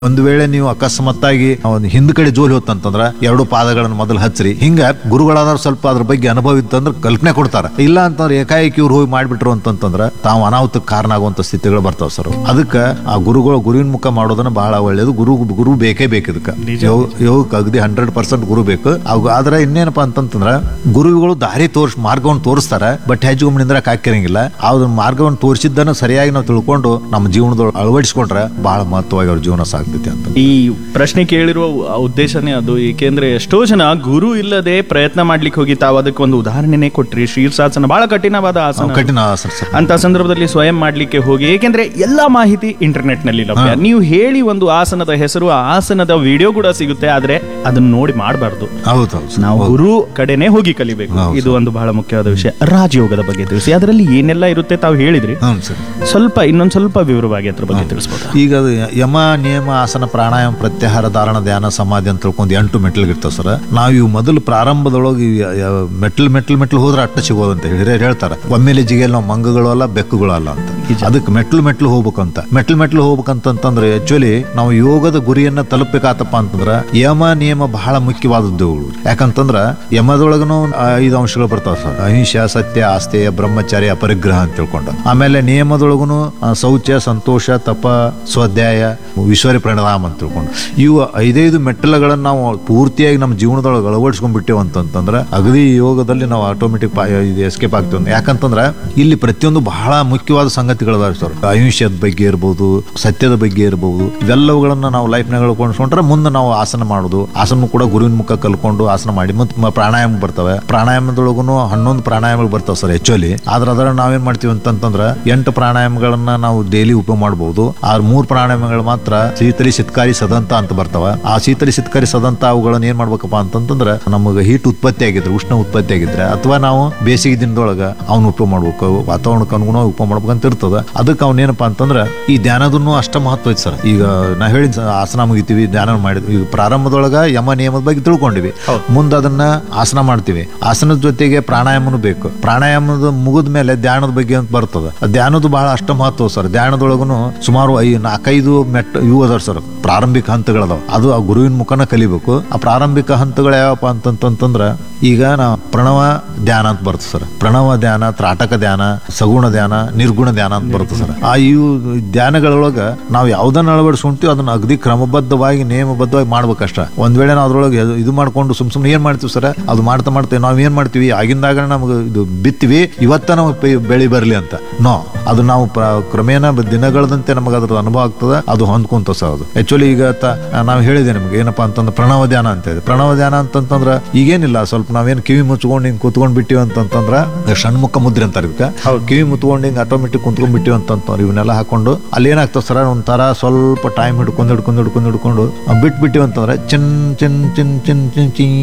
ಒಂದು ವೇಳೆ ನೀವು ಅಕಸ್ಮಾತ್ತಾಗಿ ಒಂದು ಹಿಂದ್ ಕಡೆ ಜೋಲಿ ಹೋತಂತಂದ್ರ ಎರಡು ಪಾದಗಳನ್ನು ಮೊದಲು ಹಚ್ಚ್ರಿ ಹಿಂಗ ಗುರುಗಳಾದ್ರು ಸ್ವಲ್ಪ ಅದ್ರ ಬಗ್ಗೆ ಅನುಭವ ಇತ್ತಂದ್ರೆ ಕಲ್ಪನೆ ಕೊಡ್ತಾರ ಇಲ್ಲ ಅಂತಂದ್ರೆ ಏಕಾಏಕಿ ಇವ್ರು ಹೋಗಿ ಮಾಡ್ಬಿಟ್ರು ಅಂತಂತಂದ್ರ ತಾವು ಅನಾಹುತಕ್ಕೆ ಕಾರಣ ಆಗುವಂತ ಸ್ಥಿತಿಗಳು ಬರ್ತಾವ ಸರ್ ಅದಕ್ಕೆ ಆ ಗುರುಗಳು ಗುರುವಿನ ಮುಖ ಮಾಡೋದನ್ನ ಬಹಳ ಒಳ್ಳೇದು ಗುರು ಗುರು ಬೇಕೇ ಬೇಕು ಇದಕ್ಕೆ ಯೋಗಕ್ಕೆ ಅಗದಿ ಹಂಡ್ರೆಡ್ ಪರ್ಸೆಂಟ್ ಗುರು ಬೇಕು ಅವ್ ಆದ್ರೆ ಇನ್ನೇನಪ್ಪಾ ಅಂತಂತಂದ್ರ ಗುರುಗಳು ದಾರಿ ತೋರ್ಸ್ ಮಾರ್ಗವನ್ನು ತೋರಿಸ್ತಾರೆ ಬಟ್ ಹೆಜ್ಜೆಗೊಮ್ಮನಿಂದ್ರ ಹಾಕಿರಂಗಿಲ್ಲ ಅದನ್ನ ಮಾರ್ಗವನ್ನು ತೋರಿಸಿದ್ದನ್ನು ಸರಿಯಾಗಿ ನಾವು ತಿಳ್ಕೊಂಡು ನಮ್ಮ ಜೀವನದೊಳಗೆ ಅಳವಡಿಸ್ಕೊಂಡ್ರೆ ಬಹಳ ಮಹತ್ವವಾಗಿ ಅವ್ರ ಜೀವನ ಸಾಗ್ತೈತಿ ಅಂತ ಈ ಪ್ರಶ್ನೆ ಕೇಳಿರುವ ಉದ್ದೇಶನೇ ಅದು ಏಕೆಂದ್ರೆ ಎಷ್ಟೋ ಜನ ಗುರು ಇಲ್ಲದೆ ಪ್ರಯತ್ನ ಮಾಡ್ಲಿಕ್ಕೆ ಹೋಗಿ ತಾವು ಅದಕ್ಕೆ ಒಂದು ಉದಾಹರಣೆನೇ ಕೊಟ್ರಿ ಶೀರ್ಷಾಸನ ಬಹಳ ಕಠಿಣವಾದ ಆಸನ ಕಠಿಣ ಆಸನ ಸರ್ ಅಂತ ಸಂದರ್ಭದಲ್ಲಿ ಸ್ವಯಂ ಮಾಡ್ಲಿಕ್ಕೆ ಹೋಗಿ ಏಕೆಂದ್ರೆ ಎಲ್ಲಾ ಮಾಹಿತಿ ಇಂಟರ್ನೆಟ್ ನಲ್ಲಿ ಲಭ್ಯ ನೀವು ಹೇಳಿ ಒಂದು ಆಸನದ ಹೆಸರು ಆ ಆಸನದ ವಿಡಿಯೋ ಕೂಡ ಸಿಗುತ್ತೆ ಆದ್ರೆ ಅದನ್ನ ನೋಡಿ ಮಾಡಬಾರ್ದು ಹೌದು ಹೌದು ನಾವು ಗುರು ಕಡೆನೆ ಹೋಗಿ ಕಲಿಬೇಕು ಹೌದು. ಇದು ಒಂದು ಬಹಳ ಮುಖ್ಯವಾದ ವಿಷಯ ರಾಜಯೋಗದ ಬಗ್ಗೆ ತಿಳಿಸಿ ಅದರಲ್ಲಿ ಏನೆಲ್ಲ ಇರುತ್ತೆ ತಾವು ಹೇಳಿದ್ರಿ ಹ್ಞೂ ಸರ್ ಸ್ವಲ್ಪ ಇನ್ನೊಂದ್ ಸ್ವಲ್ಪ ವಿವರವಾಗಿ ಅದ್ರ ಬಗ್ಗೆ ತಿಳಿಸ್ಬೋದು ಈಗ ಅದು ಯಮ ನಿಯಮ ಆಸನ ಪ್ರಾಣಾಯಾಮ ಪ್ರತ್ಯಾಹಾರ ಧಾರಣ ಧ್ಯಾನ ಸಮಾಧಿ ಅಂತ ತಿಳ್ಕೊಂಡು ಎಂಟು ಮೆಟ್ಲಿಗಿರ್ತಾವ ಸರ್ ನಾವು ಇವು ಮೊದಲು ಪ್ರಾರಂಭದೊಳಗೆ ಇವ್ ಯ- ಯ- ಮೆಟ್ಲು ಮೆಟ್ಲು ಮೆಟ್ಲು ಹೋದ್ರೆ ಅಟ್ಟ ಸಿಗೋದು ಅಂತ ಹಿರಿಯರು ಹೇಳ್ತಾರೆ ಒಮ್ಮೆಲೆ ಜಿಗೆಯಲ್ಲಿ ನಾವು ಮಂಗಗಳು ಅಲ್ಲ ಬೆಕ್ಕುಗಳು ಅಲ್ಲ ಅಂತ ಅದಕ್ಕೆ ಮೆಟ್ಲು ಮೆಟ್ಲು ಹೋಗ್ಬೇಕಂತ ಮೆಟ್ಲು ಮೆಟ್ಲು ಹೋಗ್ಬೇಕಂತಂದ್ರೆ ಆಕ್ಚುಲಿ ನಾವು ಯೋಗದ ಗುರಿಯನ್ನ ತಲುಪಬೇಕಾತಪ್ಪ ಅಂತಂದ್ರ ಯಮ ನಿಯಮ ಬಹಳ ಮುಖ್ಯವಾದದ್ದು ಇವು. ಯಾಕಂತಂದ್ರ ಯಮದೊಳಗನು ಐದು ಅಂಶಗಳು ಬರ್ತಾವ ಸರ್ ಅಹಿಂಸಾ ಸತ್ಯ ಆಸ್ತೆಯ ಬ್ರಹ್ಮಚಾರ್ಯ ಅಪರಿಗ್ರಹ ಅಂತ ತಿಳ್ಕೊಂಡು ಆಮೇಲೆ ನಿಯಮದೊಳಗುನು ಆ, ಶೌಚ ಸಂತೋಷ ತಪ ಸ್ವಾಧ್ಯಾಯ ವಿಶ್ವರಿ ಪ್ರಣಾಮ ಅಂತ ತಿಳ್ಕೊಂಡು ಇವು ಐದೈದು ಮೆಟ್ಟಲುಗಳನ್ನ ನಾವು ಪೂರ್ತಿಯಾಗಿ ನಮ್ಮ ಜೀವನದೊಳಗೆ ಅಳವಡಿಸ್ಕೊಂಡ್ಬಿಟ್ಟೇವು ಅಂತಂತಂದ್ರೆ ಅಗದಿ ಯೋಗದಲ್ಲಿ ನಾವು ಆಟೋಮೆಟಿಕ್ ಇದು ಎಸ್ಕೇಪ್ ಆಗ್ತೀವಿ ಯಾಕಂತಂದ್ರೆ ಇಲ್ಲಿ ಪ್ರತಿಯೊಂದು ಬಹಳ ಮುಖ್ಯವಾದ ಸಂಗತಿಗಳದಾವೆ ಸರ್ ಆಯುಷ್ಯದ ಬಗ್ಗೆ ಇರ್ಬೋದು ಸತ್ಯದ ಬಗ್ಗೆ ಇರ್ಬೋದು ಇವೆಲ್ಲವುಗಳನ್ನ ನಾವು ಲೈಫ್ನಾಗ ಅಳ್ಕೊಂಡ್ರೆ ಮುಂದೆ ನಾವು ಆಸನ ಮಾಡೋದು ಆಸನ ಕೂಡ ಗುರುವಿನ ಮುಖ ಕಲ್ಕೊಂಡು ಆಸನ ಮಾಡಿ ಮತ್ತು ಪ್ರಾಣಾಯಾಮ ಬರ್ತವೆ ಪ್ರಾಣಾಯಾಮದೊಳಗುನು ಹನ್ನೊಂದು ಪ್ರಾಣಾಯಾಮಗಳು ಬರ್ತಾವೆ ಸರ್ ಆಕ್ಚುಲಿ ಆದ್ರೆ ಅದರ ನಾವೇನ್ ಮಾಡ್ತೀವಿ ಅಂತಂತಂದ್ರೆ ಎಂಟು ಪ್ರಾಣಾಯಾಮಗಳನ್ನ ನಾವು ಡೈಲಿ ಉಪಯೋಗ ಮಾಡಬಹುದು ಆ ಮೂರ್ ಪ್ರಾಣಾಯಾಮಗಳು ಮಾತ್ರ ಶೀತಲಿ ಸಿತ್ಕಾರಿ ಸದಂತ ಅಂತ ಬರ್ತಾವ ಆ ಶೀತಲಿ ಸಿತ್ಕಾರಿ ಸದಂತ ಅವುಗಳನ್ನ ಏನ್ ಮಾಡ್ಬೇಕಪ್ಪ ಅಂತಂತಂದ್ರೆ ನಮಗೆ ಹೀಟ್ ಉತ್ಪತ್ತಿ ಆಗಿದ್ರೆ ಉಷ್ಣ ಉತ್ಪತ್ತಿ ಆಗಿದ್ರೆ ಅಥವಾ ನಾವು ಬೇಸಿಗೆ ದಿನದೊಳಗ ಅವ್ನ ಉಪಯೋಗ ಮಾಡ್ಬೇಕು ವಾತಾವರಣಕ್ಕೆ ಅನುಗುಣವಾಗಿ ಉಪಯೋಗ ಮಾಡ್ಬೇಕಂತ ಇರ್ತದ ಅದಕ್ಕೆ ಅವ್ನೇನಪ್ಪ ಅಂತಂದ್ರೆ ಈ ಧ್ಯಾನದನ್ನು ಅಷ್ಟ ಮಹತ್ವ ಐತಿ ಸರ್ ಈಗ ನಾ ಹೇಳಿದ ಸ- ಆಸನ ಮುಗಿತೀವಿ ಧ್ಯಾನ ಮಾಡಿದ್ವಿ ಈಗ ಪ್ರಾರಂಭದೊಳಗ ಯಮ ನಿಯಮದ ಬಗ್ಗೆ ತಿಳ್ಕೊಂಡಿವಿ ಮುಂದೆ ಅದನ್ನ ಆಸನ ಮಾಡ್ತೀವಿ ಆಸನದ ಜೊತೆಗೆ ಪ್ರಾಣಾಯಾಮನು ಬೇಕು ಪ್ರಾಣಾಯಾಮದ ಮುಗಿದ ಮೇಲೆ ಧ್ಯಾನದ ಬಗ್ಗೆ ಅಂತ ಬರ್ತದ ಆ ಧ್ಯಾನದ ಬಹಳ ಅಷ್ಟ ಮಹತ್ವ ಸರ್ ಧ್ಯಾನದೊಳಗುನು ಸುಮಾರು ಐ ನಾಲ್ಕೈದು ಮೆಟ್ ಇವು ಅದಾವ ಸರ್ ಪ್ರಾರಂಭಿಕ ಹಂತಗಳದಾವ ಅದು ಆ ಗುರುವಿನ ಮುಖನ ಕಲಿಬೇಕು ಆ ಪ್ರಾರಂಭಿಕ ಹಂತಗಳು ಯಾವಪ್ಪ ಅಂತಂತಂದ್ರ ಈಗ ನಾವು ಪ್ರಣವ ಧ್ಯಾನ ಅಂತ ಬರ್ತದೆ ಸರ್ ಪ್ರಣವ ಧ್ಯಾನ ತ್ರಾಟಕ ಧ್ಯಾನ ಸಗುಣ ಧ್ಯಾನ ನಿರ್ಗುಣ ಧ್ಯಾನ ಅಂತ ಬರ್ತದೆ ಸರ್ ಆ ಇವು ಧ್ಯಾನಗಳೊಳಗ ನಾವು ಯಾವ್ದನ್ನ ಅಳವಡಿಸ್ಕೊಂತೀವಿ ಅದನ್ನ ಅಗದಿ ಕ್ರಮಬದ್ಧವಾಗಿ ನಿಯಮಬದ್ಧವಾಗಿ ಮಾಡ್ಬೇಕಷ್ಟ ಒಂದ್ ವೇಳೆ ನಾವು ಅದ್ರೊಳಗೆ ಇದು- ಇದು ಮಾಡ್ಕೊಂಡು ಸುಮ್ ಸುಮ್ನೆ ಏನ್ ಮಾಡ್ತೀವಿ ಸರ್ ಅದು ಮಾಡ್ತಾ ಮಾಡ್ತೇವೆ ನಾವ್ ಏನ್ ಮಾಡ್ತೀವಿ ಆಗಿಂದಾಗ ನಮ್ಗೆ ಇದು ಬಿತ್ತೀವಿ ಇವತ್ತ ನಮಗೆ ಪೆ- ಬೆಳೆ ಬರ್ಲಿ ಅಂತ ನೋ ಅದು ನಾವು ಪ್ರ- ಕ್ರಮೇಣ ಬ- ದಿನಗಳದಂತೆ ನಮಗೆ ಅದ್ರ ಅನುಭವ ಆಗ್ತದೆ ಅದು ಹೊಂದ್ಕೊಂತ ಸರ್ ಅದು ಆಕ್ಚುಲಿ ಈಗ ತ- ನಾವು ಹೇಳಿದೆ ನಿಮ್ಗೆ ಏನಪ್ಪಾ ಅಂತಂದ್ರೆ ಪ್ರಣವ ಧ್ಯಾನ ಅಂತ ಇದೆ ಪ್ರಣವ ಧ್ಯಾನ ಅಂತಂತಂದ್ರೆ ಈಗೇನಿಲ್ಲ ಸ್ವಲ್ಪ ನಾವೇನು ಕಿವಿ ಮುಚ್ಕೊಂಡು ಹಿಂಗ್ ಕುತ್ಕೊಂಡ್ ಬಿಟ್ಟಿವಿ ಅಂತಂತಂದ್ರ ಷಣ್ಮುಖ ಮುದ್ರೆ ಅಂತಾರೆ ಇದಕ್ಕೆ ಕಿವಿ ಮುತ್ಕೊಂಡು ಹಿಂಗ್ ಆಟೋಮೆಟಿಕ್ ಕುಂತ್ಕೊಂಡ್ ಬಿಟ್ಟಿವಿ ಅಂತಂತಂದ್ರೆ ಇವನ್ನೆಲ್ಲ ಹಾಕೊಂಡು ಅಲ್ಲಿ ಏನಾಗ್ತದೆ ಸರ್ ಒಂಥರ ಸ್ವಲ್ಪ ಟೈಮ್ ಹಿಡ್ಕೊಂಡು ಹಿಡ್ಕೊಂಡು ಹಿಡ್ಕೊಂಡು ಹಿಡ್ಕೊಂಡು ಬಿಟ್ಬಿಟ್ಟಿವಿ ಅಂತಂದ್ರೆ ಚಿನ್ ಚಿನ್ ಚಿನ್ ಚಿನ್ ಚಿನ್ ಚೀ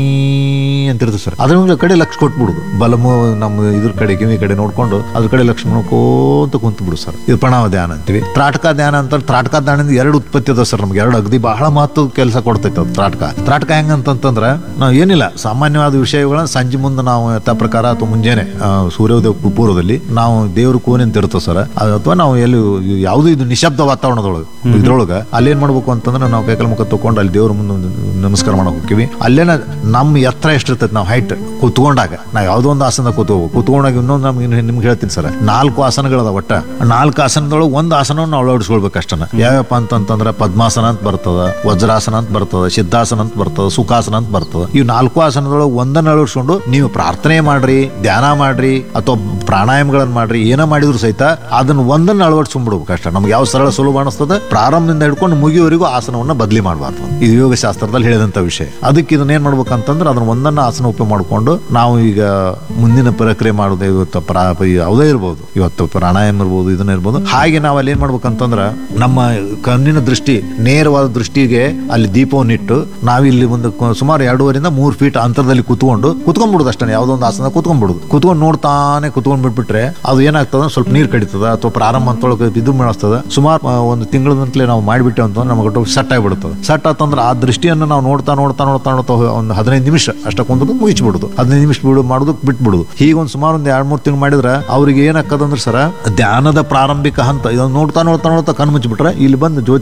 ಅಂತ ಇರ್ತದೆ ಸರ್ ಅದ್ರ ಮೇಲೆ ಕಡೆ ಲಕ್ಷ ಕೊಟ್ಬಿಡುದು ಬಲಮು ನಮ್ಮ ಇದ್ರ ಕಡೆ ಕಿವಿ ಕಡೆ ನೋಡ್ಕೊಂಡು ಅದ್ರ ಕಡೆ ಲಕ್ಷ ನೋಡ್ಕೋತ ಕುಂತು ಬಿಡು ಸರ್ ಇದು ಪ್ರಣವ ಧ್ಯಾನ ಅಂತೀವಿ ತ್ರಾಟಕ ಧ್ಯಾನ ಅಂತ ತ್ರಾಟಕ ಧ್ಯಾನದಿಂದ ಎರಡು ಉತ್ಪತ್ತಿ ಅದ ಸರ್ ನಮ್ಗೆ ಎರಡು ಅಗದಿ ಬಹಳ ಮಹತ್ವದ ಕೆಲಸ ಕೊಡ್ತೈತೆ ಅದು ತ್ರಾಟಕ ತ್ರಾಟಕ ಹೆಂಗಂತಂದ್ರೆ ನಾವು ಏನಿಲ್ಲ ಸಾಮಾನ್ಯವಾದ ವಿಷಯಗಳನ್ನ ಸಂಜೆ ಮುಂದೆ ನಾವು ಯಥಾ ಪ್ರಕಾರ ಅಥವಾ ಮುಂಜಾನೆ ಆ, ಸೂರ್ಯೋದಯ ಪೂ- ಪೂರ್ವದಲ್ಲಿ ನಾವು ದೇವ್ರ ಕೋಣೆ ಅಂತ ಇರ್ತದೆ ಸರ್ ಅದು ಅಥವಾ ನಾವು ಎಲ್ಲಿ ಯಾವುದು ಇದು ನಿಶಬ್ದ ವಾತಾವರಣದೊಳಗೆ ಇದ್ರೊಳಗೆ ಅಲ್ಲೇನ್ ಮಾಡ್ಬೇಕು ಅಂತಂದ್ರೆ ನಾವು ಕೈಕಲ್ ಮುಖ ತಗೊಂಡು ಅಲ್ಲಿ ದೇವ್ರ ಮುಂದೆ ಒಂದು ನಮಸ್ಕಾರ ಮಾಡಕ್ ಹೋಗ್ತೀವಿ ಅಲ್ಲೇನ ನಮ್ಮ ಎತ್ತರ ಎಷ್ಟಿರ್ತೈತೆ ನಾವು ಹೈಟ್ ಕೂತ್ಕೊಂಡಾಗ ನಾವು ಯಾವುದೋ ಒಂದು ಆಸನ ಕೂತ್ಕೋಬೇಕು ಕೂತ್ಕೊಂಡಾಗ ಇನ್ನೊಂದು ನಮ್ಗೆ ನಿಮ್ಗೆ ಹೇಳ್ತೀನಿ ಸರ್ ನಾಲ್ಕು ಆಸನಗಳದ ಒಟ್ಟ ನಾಲ್ಕು ಆಸನದೊಳಗೆ ಒಂದು ಆಸನವನ್ನು ನಾವು ಅಳವಡಿಸ್ಕೊಳ್ಬೇಕು ಅಷ್ಟನ್ನ ಯಾವ್ಯಾವ ಅಂತಂತಂದ್ರೆ ಪದ್ಮಾಸನ ಅಂತ ಬರ್ತದ ವಜ್ರಾಸನ ಅಂತ ಬರ್ತದ ಸಿದ್ಧಾಸನ ಅಂತ ಬರ್ತದ ಸುಖಾಸನ ಅಂತ ಬರ್ತದ ಈ ನಾಲ್ಕು ಆಸನದೊಳಗೆ ಒಂದನ್ನ ಅಳವಡಿಸ್ಕೊಂಡು ನೀವು ಪ್ರಾರ್ಥನೆ ಮಾಡ್ರಿ ಧ್ಯಾನ ಮಾಡ್ರಿ ಅಥವಾ ಪ್ರಾಣಾಯಾಮಗಳನ್ನ ಮಾಡ್ರಿ ಏನ ಮಾಡಿದ್ರು ಸಹಿತ ಅದನ್ನ ಒಂದನ್ನ ಅಳವಡಿಸ್ಕೊಂಡ್ಬಿಡ್ಬೇಕು ಅಷ್ಟ ನಮ್ಗೆ ಯಾವ ಸರಳ ಸುಲಭ ಅನಿಸ್ತದೆ ಪ್ರಾರಂಭದಿಂದ ಹಿಡ್ಕೊಂಡು ಮುಗಿಯುವವರೆಗೂ ಆಸನವನ್ನ ಬದಲಿ ಮಾಡಬಾರ್ದು ಇದು ಯೋಗ ಶಾಸ್ತ್ರದಲ್ಲಿ ಹೇಳಿದಂತ ವಿಷಯ ಅದಕ್ಕೆ ಇದನ್ನ ಏನ್ ಮಾಡ್ಬೇಕಂತಂದ್ರೆ ಅದನ್ನ ಒಂದನ್ನ ಆಸನ ಉಪಯೋಗ ಮಾಡ್ಕೊಂಡು ನಾವು ಈಗ ಮುಂದಿನ ಪ್ರಕ್ರಿಯೆ ಮಾಡೋದು ಇವತ್ತು ಪ್ರಾ ಯಾವುದೇ ಇರ್ಬೋದು ಇವತ್ತು ಪ್ರಾಣಾಯಾಮ ಇರ್ಬೋದು ಇದನ್ನ ಇರ್ಬೋದು ಹಾಗೆ ನಾವು ಅಲ್ಲಿ ಏನ್ ಮಾಡ್ಬೇಕಂತಂದ್ರ ನಮ್ಮ ಕಣ್ಣಿನ ದೃಷ್ಟಿ ನೇರವಾದ ದೃಷ್ಟಿಗೆ ಅಲ್ಲಿ ದೀಪವನ್ನು ಇಟ್ಟು ನಾವಿಲ್ಲಿ ಒಂದು ಕ- ಸುಮಾರು ಎರಡೂವರಿಂದ ಮೂರು ಫೀಟ್ ಅಂತರದಲ್ಲಿ ಕುತ್ಕೊಂಡು ಕುತ್ಕೊಂಡ್ಬಿಡುದು ಅಷ್ಟೇ ಯಾವುದೋ ಒಂದು ಆಸನ ಕುತ್ಕೊಂಡ್ಬಿಡುದು ಕುತ್ಕೊಂಡು ನೋಡ್ತಾನೆ ಕುತ್ಕೊಂಡ್ ಬಿಟ್ಬಿಟ್ರೆ ಅದು ಏನಾಗ್ತದ ಸ್ವಲ್ಪ ನೀರು ಕಡಿತದ ಅಥವಾ ಪ್ರಾರಂಭ ಅಂತೊಳಗೆ ಇದು ಮಾಡಿಸ್ತದ ಸುಮಾರು ಆ, ಒಂದು ತಿಂಗಳದಂತಲೇ ನಾವು ಮಾಡಿಬಿಟ್ಟೆ ಅಂತಂದ್ರೆ ನಮಗೆ ಒಟ್ಟು ಸೆಟ್ ಆಗಿಬಿಡುತ್ತದೆ ಸೆಟ್ ಆತಂದ್ರೆ ಆ ದೃಷ್ಟಿಯನ್ನು ನಾವು ನೋಡ್ತಾ ನೋಡ್ತಾ ನೋಡ್ತಾ ನೋಡ್ತಾ ಹೋ- ಒಂದು ಹದಿನೈದು ನಿಮಿಷ ಅಷ್ಟ ಕುಂದ್ರು ಮುಗಿಸ್ಬಿಡುದು ಹದಿನೈದು ನಿಮಿಷ ಬಿಡು ಮಾಡೋದು ಬಿಟ್ಬಿಡುದು ಹೀಗೆ ಒಂದು ಸುಮಾರು ಒಂದು ಎರಡ್ ಮೂರು ತಿಂಗಳು ಮಾಡಿದ್ರೆ ಅವ್ರಿಗೆ ಏನಾಗ್ತದಂದ್ರೆ ಸರ ಧ್ಯಾನದ ಪ್ರಾರಂಭಿಕ ಹಂತ ಇದನ್ನು ನೋಡ್ತಾ ನೋಡ್ತಾ ನೋಡ್ತಾ ಕಣ್ಣು ಮುಚ್ಚಿಬಿಟ್ರೆ ಇಲ್ಲಿ ಬಂದು ಜ್ಯೋತಿ ಕುಂತ್ ಬಿಡುತ್ತೆ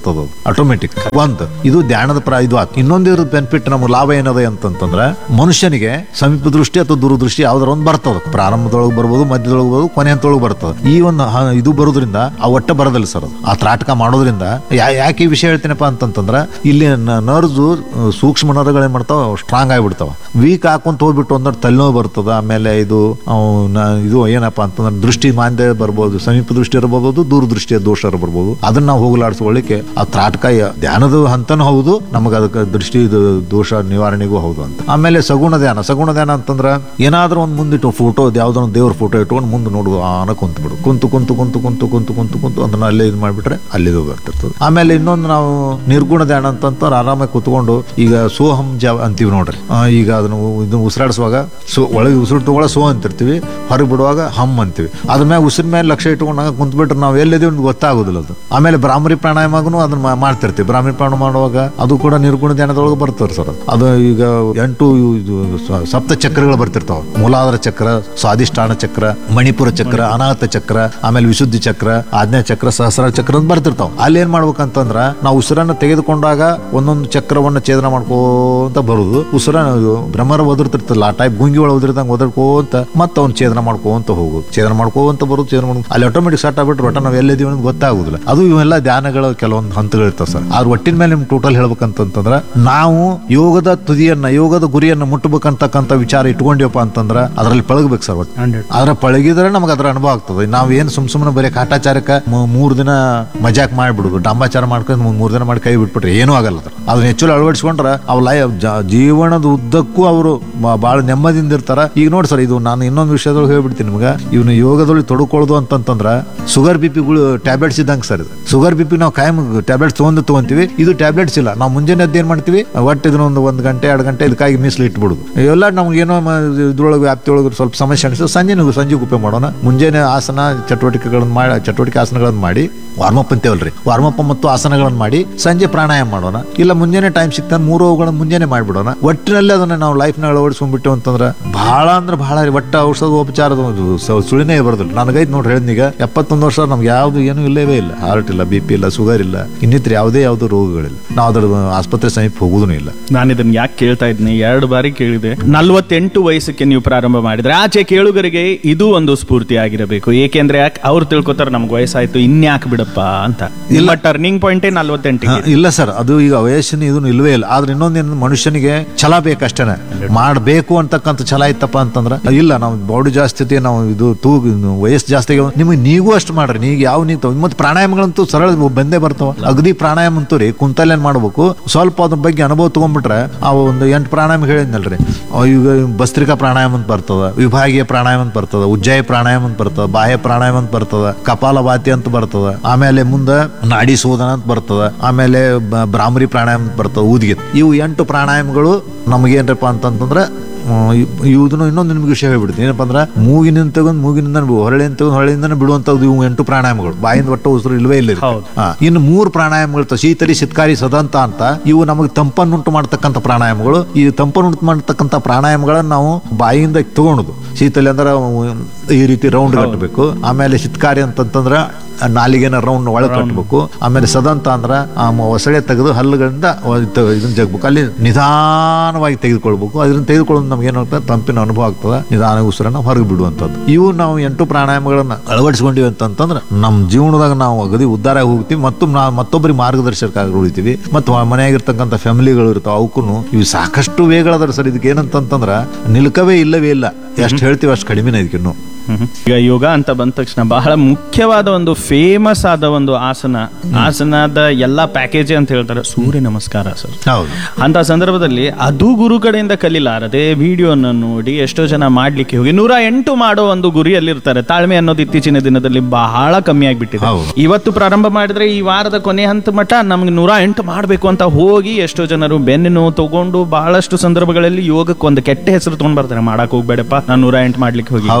ಬಿಡ್ತದ ಅದು ಆಟೋಮೆಟಿಕ್ ಒಂದ್ ಇದು ಧ್ಯಾನದ ಪ್ರ ಇದು ಆತ್ ಇನ್ನೊಂದು ಬೆನಿಫಿಟ್ ನಮ್ಗೆ ಲಾಭ ಏನದ ಅಂತಂತಂದ್ರ ಮನುಷ್ಯನಿಗೆ ಸಮೀಪ ದೃಷ್ಟಿ ಅಥವಾ ದೂರದೃಷ್ಟಿ ಯಾವ್ದಾರ ಒಂದು ಬರ್ತದ ಪ್ರಾರಂಭದೊಳಗೆ ಬರ್ಬೋದು ಮಧ್ಯದೊಳಗೆ ಬರ್ಬೋದು ಕೊನೆ ಹಂತದೊಳಗೆ ಬರ್ತದ ಈ ಒಂದು ಹ- ಇದು ಬರೋದ್ರಿಂದ ಆ ಒಟ್ಟ ಬರೋದಿಲ್ಲ ಸರ್ ಅದು ಆ ತ್ರಾಟಕ ಮಾಡೋದ್ರಿಂದ ಯಾ- ಯಾಕೆ ಈ ವಿಷಯ ಹೇಳ್ತೀನಪ್ಪ ಅಂತಂತಂದ್ರ ಇಲ್ಲಿ ನರ್ಸು ಸೂಕ್ಷ್ಮ ನರಗಳು ಏನ್ ಮಾಡ್ತಾವ ಸ್ಟ್ರಾಂಗ್ ಆಗಿಬಿಡ್ತಾವ ವೀಕ್ ಹಾಕೊಂತ ಹೋಗ್ಬಿಟ್ಟು ಅಂದ್ರೆ ತಲೆನೋವು ಬರ್ತದ ಆಮೇಲೆ ಇದು ಅವು ನ- ಇದು ಏನಪ್ಪಾ ಅಂತಂದ್ರೆ ದೃಷ್ಟಿ ಮಾಂದ್ಯ ಬರ್ಬೋದು ಸಮೀಪ ದೃಷ್ಟಿ ಇರಬಹುದು ದೂರದೃಷ್ಟಿಯ ದೋಷ ಬರ್ಬೋದು ಅದನ್ನ ನಾವು ಹೋಗಲಾಡಿಸ್ಕೊಳ್ಳಿಕ್ಕೆ ಆ ತ್ರಾಟಕ ಯ- ಧ್ಯಾನದ ಹಂತನೂ ಹೌದು ನಮಗೆ ಅದಕ್ಕೆ ದೃಷ್ಟಿ ಇದು ದೋಷ ನಿವಾರಣೆಗೂ ಹೌದು ಅಂತ ಆಮೇಲೆ ಸಗುಣ ಧ್ಯಾನ ಸಗುಣ ಧ್ಯಾನ ಅಂತಂದ್ರ ಏನಾದ್ರೂ ಒಂದು ಮುಂದಿಟ್ಟು ಫೋಟೋ ಯಾವ್ದೋ ಒಂದು ದೇವ್ರ ಫೋಟೋ ಇಟ್ಕೊಂಡು ಮುಂದೆ ನೋಡುವ ಆನ ಕುಂತು ಬಿಡು ಕುಂತು ಕುಂತು ಕುಂತು ಕುಂತು ಕುಂತು ಕುಂತು ಕುಂತು ಅದನ್ನ ಅಲ್ಲೇ ಇದು ಮಾಡಿಬಿಟ್ರೆ ಅಲ್ಲಿದು ಬರ್ತಿರ್ತದೆ ಆಮೇಲೆ ಇನ್ನೊಂದು ನಾವು ನಿರ್ಗುಣ ಧ್ಯಾನ ಅಂತಂದ್ರೆ ಆರಾಮಾಗಿ ಕುತ್ಕೊಂಡು ಈಗ ಸೋಹಂ ಜ ಅಂತೀವಿ ನೋಡ್ರಿ ಆ, ಈಗ ಅದನ್ನು ಇದನ್ನ ಉಸಿರಾಡಿಸುವಾಗ ಸೋ ಒಳಗೆ ಉಸಿರು ತಗೊಳ ಸೋ ಅಂತಿರ್ತೀವಿ ಹೊರಗೆ ಬಿಡುವಾಗ ಹಮ್ ಅಂತೀವಿ ಅದ್ರ ಮೇಲೆ ಉಸಿರ ಮೇಲೆ ಲಕ್ಷ್ಯ ಇಟ್ಕೊಂಡಾಗ ಕುಂತ್ ಬಿಟ್ರೆ ನಾವು ಎಲ್ಲಿದ್ದೀವಿ ಅಂತ ಗೊತ್ತಾಗೋದಿಲ್ಲ ಅದು ಆಮೇಲೆ ಬ್ರಾಹ್ಮರಿ ಪ್ರಾಣಾಯಾಮಗೂ ಅದನ್ನ ಮಾ- ಮಾಡ್ತಿರ್ತೀವಿ ಬ್ರಾಹ್ಮರಿ ಪ್ರಾಣ ಮಾಡುವಾಗ ಅದು ಕೂಡ ನಿರ್ಗುಣ ಧ್ಯಾನದೊಳಗೆ ಬರ್ತಾರೆ ಸರ್ ಅದು ಈಗ ಎಂಟು ಇದು ಸ- ಸಪ್ತ ಚಕ್ರಗಳು ಬರ್ತಿರ್ತಾವ ಮೂಲಾಧಾರ ಚಕ್ರ ಸ್ವಾದಿಷ್ಠಾನ ಚಕ್ರ ಮಣಿಪುರ ಚಕ್ರ ಅನಾಹತ ಚಕ್ರ ಆಮೇಲೆ ವಿಶುದ್ಧಿ ಚಕ್ರ ಆಜ್ಞಾ ಚಕ್ರ ಸಹಸ್ರ ಚಕ್ರ ಅಂತ ಬರ್ತಿರ್ತಾವ ಅಲ್ಲಿ ಏನ್ ಮಾಡ್ಬೇಕಂತಂದ್ರ ನಾವು ಉಸಿರನ್ನ ತೆಗೆದುಕೊಂಡಾಗ ಒಂದೊಂದು ಚಕ್ರವನ್ನ ಛೇದನ ಮಾಡ್ಕೋಂತ ಬರುದು ಉಸಿರ ಇದು ಭ್ರಮರ ಒದರ್ತಿರ್ತಲ್ಲ ಆ ಟೈಪ್ ಗುಂಗಿ ಒಳಗೆ ಒದರ್ದಂಗೆ ಒದರ್ಕೋಂತ ಮತ್ತೆ ಅವ್ನು ಛೇದನ ಮಾಡ್ಕೋಂತ ಹೋಗುದು ಛೇದನ ಮಾಡ್ಕೋಂತ ಬರುದು ಛೇದನ ಮಾಡೋದು ಅಲ್ಲಿ ಆಟೋಮೆಟಿಕ್ ಸ್ಟಾರ್ಟ್ ಆಗ್ಬಿಟ್ರೆ ಒಟ್ಟ ನಾವು ಎಲ್ಲಿದ್ದೀವಿ ಅನ್ನೋದು ಗೊತ್ತಾಗುದಿಲ್ಲ ಅದು ಇವೆಲ್ಲ ಧ್ಯಾನಗಳ ಕೆಲವೊಂದು ಹಂತಗಳು ಇರ್ತಾವ ಸರ್ ಆದ್ರ ಒಟ್ಟಿನ ಮೇಲೆ ನಿಮ್ಗೆ ಟೋಟಲ್ ಹೇಳ್ಬೇಕಂತಂದ್ರ ನಾವು ಯೋಗದ ತುದಿಯನ್ನ ಯೋಗದ ಗುರಿಯನ್ನ ಮುಟ್ಟಬೇಕಂತಕ್ಕಂಥ ವಿಚಾರ ಇಟ್ಕೊಂಡಿವಪ್ಪ ಅಂತಂದ್ರ ಅದ್ರಲ್ಲಿ ಪಳಗ್ಬೇಕು ಸರ್ ಒಟ್ಟು ಹಂಡ್ರೆಡ್ ಅದ್ರ ಪಳಗಿದ್ರೆ ನಮಗೆ ಅದರ ಅನುಭವ ಆಗ್ತದೆ ನಾವ್ ಏನ್ ಸುಮ್ ಸುಮ್ಮನೆ ಬರೀ ಕಾಟಾಚಾರಕ್ಕೆ ಮೂ- ಮೂರ್ ದಿನ ಮಜಾಕ್ ಮಾಡ್ಬಿಡುದು ಡಂಬಾಚಾರ ಮಾಡ್ಕೊಂಡು ಮೂ- ಮೂರ್ ದಿನ ಮಾಡಿ ಕೈ ಬಿಟ್ಬಿಟ್ರೆ ಏನೂ ಆಗಲ್ಲ ಅದ್ರ ಅದನ್ನ ಹೆಚ್ಚು ಅಳವಡಿಸ್ಕೊಂಡ್ರ ಅವ್ ಲೈ ಜ- ಜೀವನದ ಉದ್ದಕ್ಕೂ ಅವರು ಬಹಳ ನೆಮ್ಮದಿಯಿಂದ ಇರ್ತಾರ ಈಗ ನೋಡಿ ಸರ್ ಇದು ನಾನು ಇನ್ನೊಂದು ವಿಷಯದೊಳಗೆ ಹೇಳ್ಬಿಡ್ತೀನಿ ನಿಮ್ಗೆ ಇವನು ಯೋಗದೊಳಗೆ ತೊಡ್ಕೊಳ್ಳೋದು ಅಂತಂತಂದ್ರ ಶುಗರ್ ಬಿ ಪಿಗಳು ಟ್ಯಾಬ್ಲೆಟ್ಸ್ ಇದ್ದಂಗೆ ಸರ್ ಇದು ಶುಗರ್ ಬಿ ಪಿ ನಾವು ಕಾಯಂ ಟ್ಯಾಬ್ಲೆಟ್ಸ್ ತಗೊಂಡು ತಗೊಂತೀವಿ ಇದು ಟ್ಯಾಬ್ಲೆಟ್ಸ್ ಇಲ್ಲ ನಾವು ಮುಂಜಾನೆ ಎದ್ದು ಏನ್ ಮಾಡ್ತೀವಿ ಒಟ್ಟು ಇದನ್ನ ಒಂದು ಒಂದು ಗಂಟೆ ಎರಡು ಗಂಟೆ ಇದಕ್ಕಾಗಿ ಮೀಸಲು ಇಟ್ಬಿಡುದು ಇವೆಲ್ಲ ನಮ್ಗೆ ಏನೋ ಮ- ಇದ್ರೊಳಗೆ ವ್ಯಾಪ್ತಿಯೊಳಗೆ ಸ್ವಲ್ಪ ಸಮಸ್ಯೆ ಅನಿಸ್ತದೆ ಸಂಜೆ ನೀವು ಸಂಜೆಗೆ ಉಪಯೋಗ ಮಾಡೋಣ ಮುಂಜಾನೆ ಆಸನ ಚಟುವಟಿಕೆಗಳನ್ನು ಮಾಡಿ ಚಟುವಟಿಕೆ ಆಸನಗಳನ್ನು ಮಾಡಿ ವಾರ್ಮಪ್ ಅಂತೇವಲ್ರಿ ವಾರ್ಮಪ್ ಮತ್ತು ಆಸನಗಳನ್ನು ಮಾಡಿ ಸಂಜೆ ಪ್ರಾಣಾಯಾಮ ಮಾಡೋಣ ಇಲ್ಲ ಮುಂಜಾನೆ ಟೈಮ್ ಸಿಗ್ತಾನೆ ಮೂರು ಅವುಗಳನ್ನು ಮುಂಜಾನೆ ಮಾಡಿಬಿಡೋಣ ಒಟ್ಟಿನಲ್ಲಿ ಅದನ್ನ ನಾವು ಲೈಫ್ನ ಅಳವಡಿಸ್ಕೊಂಡ್ಬಿಟ್ಟು ಅಂತಂದ್ರೆ ಬಹಳ ಅಂದ್ರೆ ಬಹಳ ರೀ. ಒಟ್ಟ ಔಷಧ ಉಪಚಾರದ ಒಂದು ಸ- ಸುಳಿನೇ ಬರೋದಿಲ್ಲ ನನಗೈತೆ ನೋಡ್ರಿ ಹೇಳಿದ್ನೀಗ ಎಪ್ಪತ್ತೊಂದು ವರ್ಷ ನಮ್ಗೆ ಯಾವ್ದು ಏನೂ ಇಲ್ಲವೇ ಇಲ್ಲ ಹಾರ್ಟ್ ಇಲ್ಲ ಬಿ ಪಿ ಇಲ್ಲ ಶುಗರ್ ಇಲ್ಲ ಇನ್ನಿತರ ಯಾವುದೇ ಯಾವುದೋ ರೋಗಗಳಿಲ್ಲ ನಾವು ಅದ್ರ ಆಸ್ಪತ್ರೆ ಸಮೀಪ ಹೋಗುದೂ ಇಲ್ಲ ನಾನು ಇದನ್ನ ಯಾಕೆ ಕೇಳ್ತಾ ಇದ್ದೀನಿ ಎರಡು ಬಾರಿ ಕೇಳಿದೆ ನಲ್ವತ್ತೆಂಟು ವಯಸ್ಸಕ್ಕೆ ನೀವು ಪ್ರಾರಂಭ ಮಾಡಿದ್ರೆ ಆಚೆ ಕೇಳುಗರಿಗೆ ಇದು ಒಂದು ಸ್ಫೂರ್ತಿ ಆಗಿರಬೇಕು ಏಕೆಂದ್ರೆ ಯಾಕೆ ಅವ್ರು ತಿಳ್ಕೊತಾರೆ ನಮ್ಗೆ ವಯಸ್ಸಾಯ್ತು ಇನ್ಯಾಕೆ ಬಿಡಪ್ಪ ಅಂತ ಇಲ್ಲ ಟರ್ನಿಂಗ್ ಪಾಯಿಂಟೇ ನಲ್ವತ್ತೆಂಟಿಗೆ ಹಾ, ಇಲ್ಲ ಸರ್ ಅದು ಈಗ ವಯಸ್ಸಿನ ಇದು ಇಲ್ವೇ ಇಲ್ಲ ಆದ್ರೆ ಇನ್ನೊಂದೇನು ಮನುಷ್ಯನಿಗೆ ಛಲ ಬೇಕಷ್ಟೇನೆ ಮಾಡಬೇಕು ಅಂತಕ್ಕಂಥ ಛಲ ಇತ್ತಪ್ಪ ಅಂತಂದ್ರೆ ಇಲ್ಲ ನಾವು ಬಾಡಿ ಜಾಸ್ತಿ ಐತಿ ನಾವು ಇದು ತೂ ವಯಸ್ಸು ಜಾಸ್ತಿ ಆಗ್ಯಾವ. ನಿಮಗೆ ನೀವು ಅಷ್ಟು ಮಾಡ್ರಿ ನೀವು ಯಾವ ನೀವು ಮತ್ತೆ ಪ್ರಾಣಾಯಾಮಗಳಂತೂ ಸರಳ ಬಂದೇ ಬರ್ತಾವ ಅಗದಿ ಪ್ರಾಣಾಯಾಮ ಅಂತೂ ರೀ ಕುಂತಲ್ಲಿ ಏನ್ ಮಾಡ್ಬೇಕು ಸ್ವಲ್ಪ ಅದ್ರ ಬಗ್ಗೆ ಅನುಭವ ತಗೊಂಡ್ಬಿಟ್ರೆ ಆ ಒಂದು ಎಂಟು ಪ್ರಾಣಾಯಾಮ ಹೇಳಿದ್ನಲ್ರಿ ಅವ್ ಈಗ ಭಸ್ತ್ರಿಕಾ ಪ್ರಾಣಾಯಾಮ ಅಂತ ಬರ್ತದ ವಿಭಾಗೀಯ ಪ್ರಾಣಾಯಾಮ ಅಂತ ಬರ್ತದ ಉಜ್ಜಾಯ ಪ್ರಾಣಾಯಾಮ ಅಂತ ಬರ್ತದ ಬಾಹ್ಯ ಪ್ರಾಣಾಯಾಮ ಅಂತ ಬರ್ತದ ಕಪಾಲಭಾತಿ ಅಂತ ಬರ್ತದ ಆಮೇಲೆ ಮುಂದೆ ನಾಡಿ ಶೋಧನ ಅಂತ ಬರ್ತದ ಆಮೇಲೆ ಬ- ಭ್ರಾಮರಿ ಪ್ರಾಣಾಯಾಮ ಅಂತ ಬರ್ತದ ಊದಿಗೆ ಇವು ಎಂಟು ಪ್ರಾಣಾಯಾಮಗಳು ನಮಗೇನ್ರಪ್ಪ ಅಂತಂತಂದ್ರೆ ಇವುದನ್ನು ಇನ್ನೊಂದು ನಿಮ್ಗೆ ವಿಷಯ ಹೇಳ್ಬಿಡ್ತೀನಿ ಏನಪ್ಪ ಅಂದ್ರೆ ಮೂಗಿನಿಂದ ತಗೊಂಡ್ ಮೂಗಿನಿಂದ ಬಿಡು ಹೊರಳಿಂದ ತಗೊಂಡ್ ಹೊರಳಿಂದ ಬಿಡುವಂತದ್ದು ಇವು ಎಂಟು ಪ್ರಾಣಾಯಾಮಗಳು ಬಾಯಿಂದ ಒಟ್ಟು ಉಸಿರು ಇಲ್ವೇ ಇಲ್ಲ ಇದಕ್ಕೆ. ಹೌದು. ಹಾ, ಇನ್ನು ಮೂರು ಪ್ರಾಣಾಯಾಮಗಳು ಇರ್ತವೆ. ಶೀತಲಿ ಶಿತ್ಕಾರಿ ಸದಂತ ಅಂತ ಇವು ನಮಗೆ ತಂಪನ್ನುಂಟು ಮಾಡ್ತಕ್ಕಂಥ ಪ್ರಾಣಾಯಾಮಗಳು ಈ ತಂಪನ್ನುಂಟು ಮಾಡ್ತಕ್ಕಂಥ ಪ್ರಾಣಾಯಾಮಗಳನ್ನ ನಾವು ಬಾಯಿಯಿಂದ ತಗೊಳುದು ಶೀತಲಿ ಅಂದ್ರೆ ಅವು ಈ ರೀತಿ ರೌಂಡ್ ಕಟ್ಟಬೇಕು ಆಮೇಲೆ ಶಿತ್ಕಾರಿ ಅಂತಂತಂದ್ರ ನಾಲಿಗೆನ ರೌಂಡ್ ಒಳಗೆ ಕಟ್ಟಬೇಕು ಆಮೇಲೆ ಸದಂತ ಅಂದ್ರ ಆ ಮ- ಒಸಳೆ ತೆಗೆದು ಹಲ್ಲುಗಳಿಂದ ಅವ- ತ- ಇದನ್ನ ಜಗ್ಬೇಕು ಅಲ್ಲಿ ನಿಧಾನವಾಗಿ ತೆಗೆದುಕೊಳ್ಬೇಕು ಅದನ್ನ ತೆಗೆದುಕೊಳ್ಳೋದು ನಮ್ಗೆ ಏನಾಗ್ತದೆ ತಂಪಿನ ಅನುಭವ ಆಗ್ತದೆ ನಿಧಾನ ಉಸಿರನ್ನ ಹೊರಗೆ ಬಿಡುವಂಥದ್ದು ಇವು ನಾವು ಎಂಟು ಪ್ರಾಣಾಯಾಮಗಳನ್ನ ಅಳವಡಿಸ್ಕೊಂಡಿವಿ ಅಂತಂತಂದ್ರೆ ನಮ್ಮ ಜೀವನದಾಗ ನಾವು ಅಗದಿ ಉದ್ಧಾರ ಆಗಿ ಹೋಗ್ತೀವಿ ಮತ್ತು ನಾವು ಮತ್ತೊಬ್ಬರಿಗೆ ಮಾರ್ಗದರ್ಶಕರಾಗಿ ಉಳಿತೀವಿ ಮತ್ತು ಮನೆಯಾಗಿರ್ತಕ್ಕಂಥ ಫ್ಯಾಮಿಲಿಗಳು ಇರ್ತಾವ ಅವಕ್ಕೂ ಇವು ಸಾಕಷ್ಟು ವೇಗಳದಾರ ಸರ್ ಇದಕ್ಕೆ ಏನಂತಂತಂದ್ರ ನಿಲ್ಕವೇ ಇಲ್ಲವೇ ಇಲ್ಲ ಎಷ್ಟು ಹೇಳ್ತೀವಿ ಅಷ್ಟು ಕಡಿಮೆನೇ ಇದಕ್ಕಿನ್ನು ಹ್ಮ್. ಈಗ ಯೋಗ ಅಂತ ಬಂದ ತಕ್ಷಣ ಬಹಳ ಮುಖ್ಯವಾದ ಒಂದು ಫೇಮಸ್ ಆದ ಒಂದು ಆಸನ ಆಸನದ ಎಲ್ಲಾ ಪ್ಯಾಕೇಜ್ ಅಂತ ಹೇಳ್ತಾರೆ ಸೂರ್ಯ ನಮಸ್ಕಾರ ಸರ್ ಹೌದು ಅಂತ ಸಂದರ್ಭದಲ್ಲಿ ಅದು ಗುರು ಕಡೆಯಿಂದ ಕಲಿಲಾರದೆ ವಿಡಿಯೋನ ನೋಡಿ ಎಷ್ಟೋ ಜನ ಮಾಡ್ಲಿಕ್ಕೆ ಹೋಗಿ ನೂರ ಎಂಟು ಮಾಡೋ ಒಂದು ಗುರಿಯಲ್ಲಿರ್ತಾರೆ ತಾಳ್ಮೆ ಅನ್ನೋದು ಇತ್ತೀಚಿನ ದಿನದಲ್ಲಿ ಬಹಳ ಕಮ್ಮಿ ಆಗ್ಬಿಟ್ಟಿದೆ ಹೌದು. ಇವತ್ತು ಪ್ರಾರಂಭ ಮಾಡಿದ್ರೆ ಈ ವಾರದ ಕೊನೆ ಹಂತ ಮಟ್ಟ ನಮ್ಗೆ ನೂರ ಎಂಟು ಮಾಡಬೇಕು ಅಂತ ಹೋಗಿ ಎಷ್ಟೋ ಜನರು ಬೆನ್ನು ನೋವು ತಗೊಂಡು ಬಹಳಷ್ಟು ಸಂದರ್ಭಗಳಲ್ಲಿ ಯೋಗಕ್ಕೆ ಒಂದು ಕೆಟ್ಟ ಹೆಸರು ತಗೊಂಡ್ ಬರ್ತಾರೆ ಮಾಡಕ್ ಹೋಗ್ಬೇಡಪ್ಪ ನಾನು ನೂರ ಎಂಟು ಮಾಡ್ಲಿಕ್ಕೆ ಹೋಗಿ ಹೌದು ಹೌದು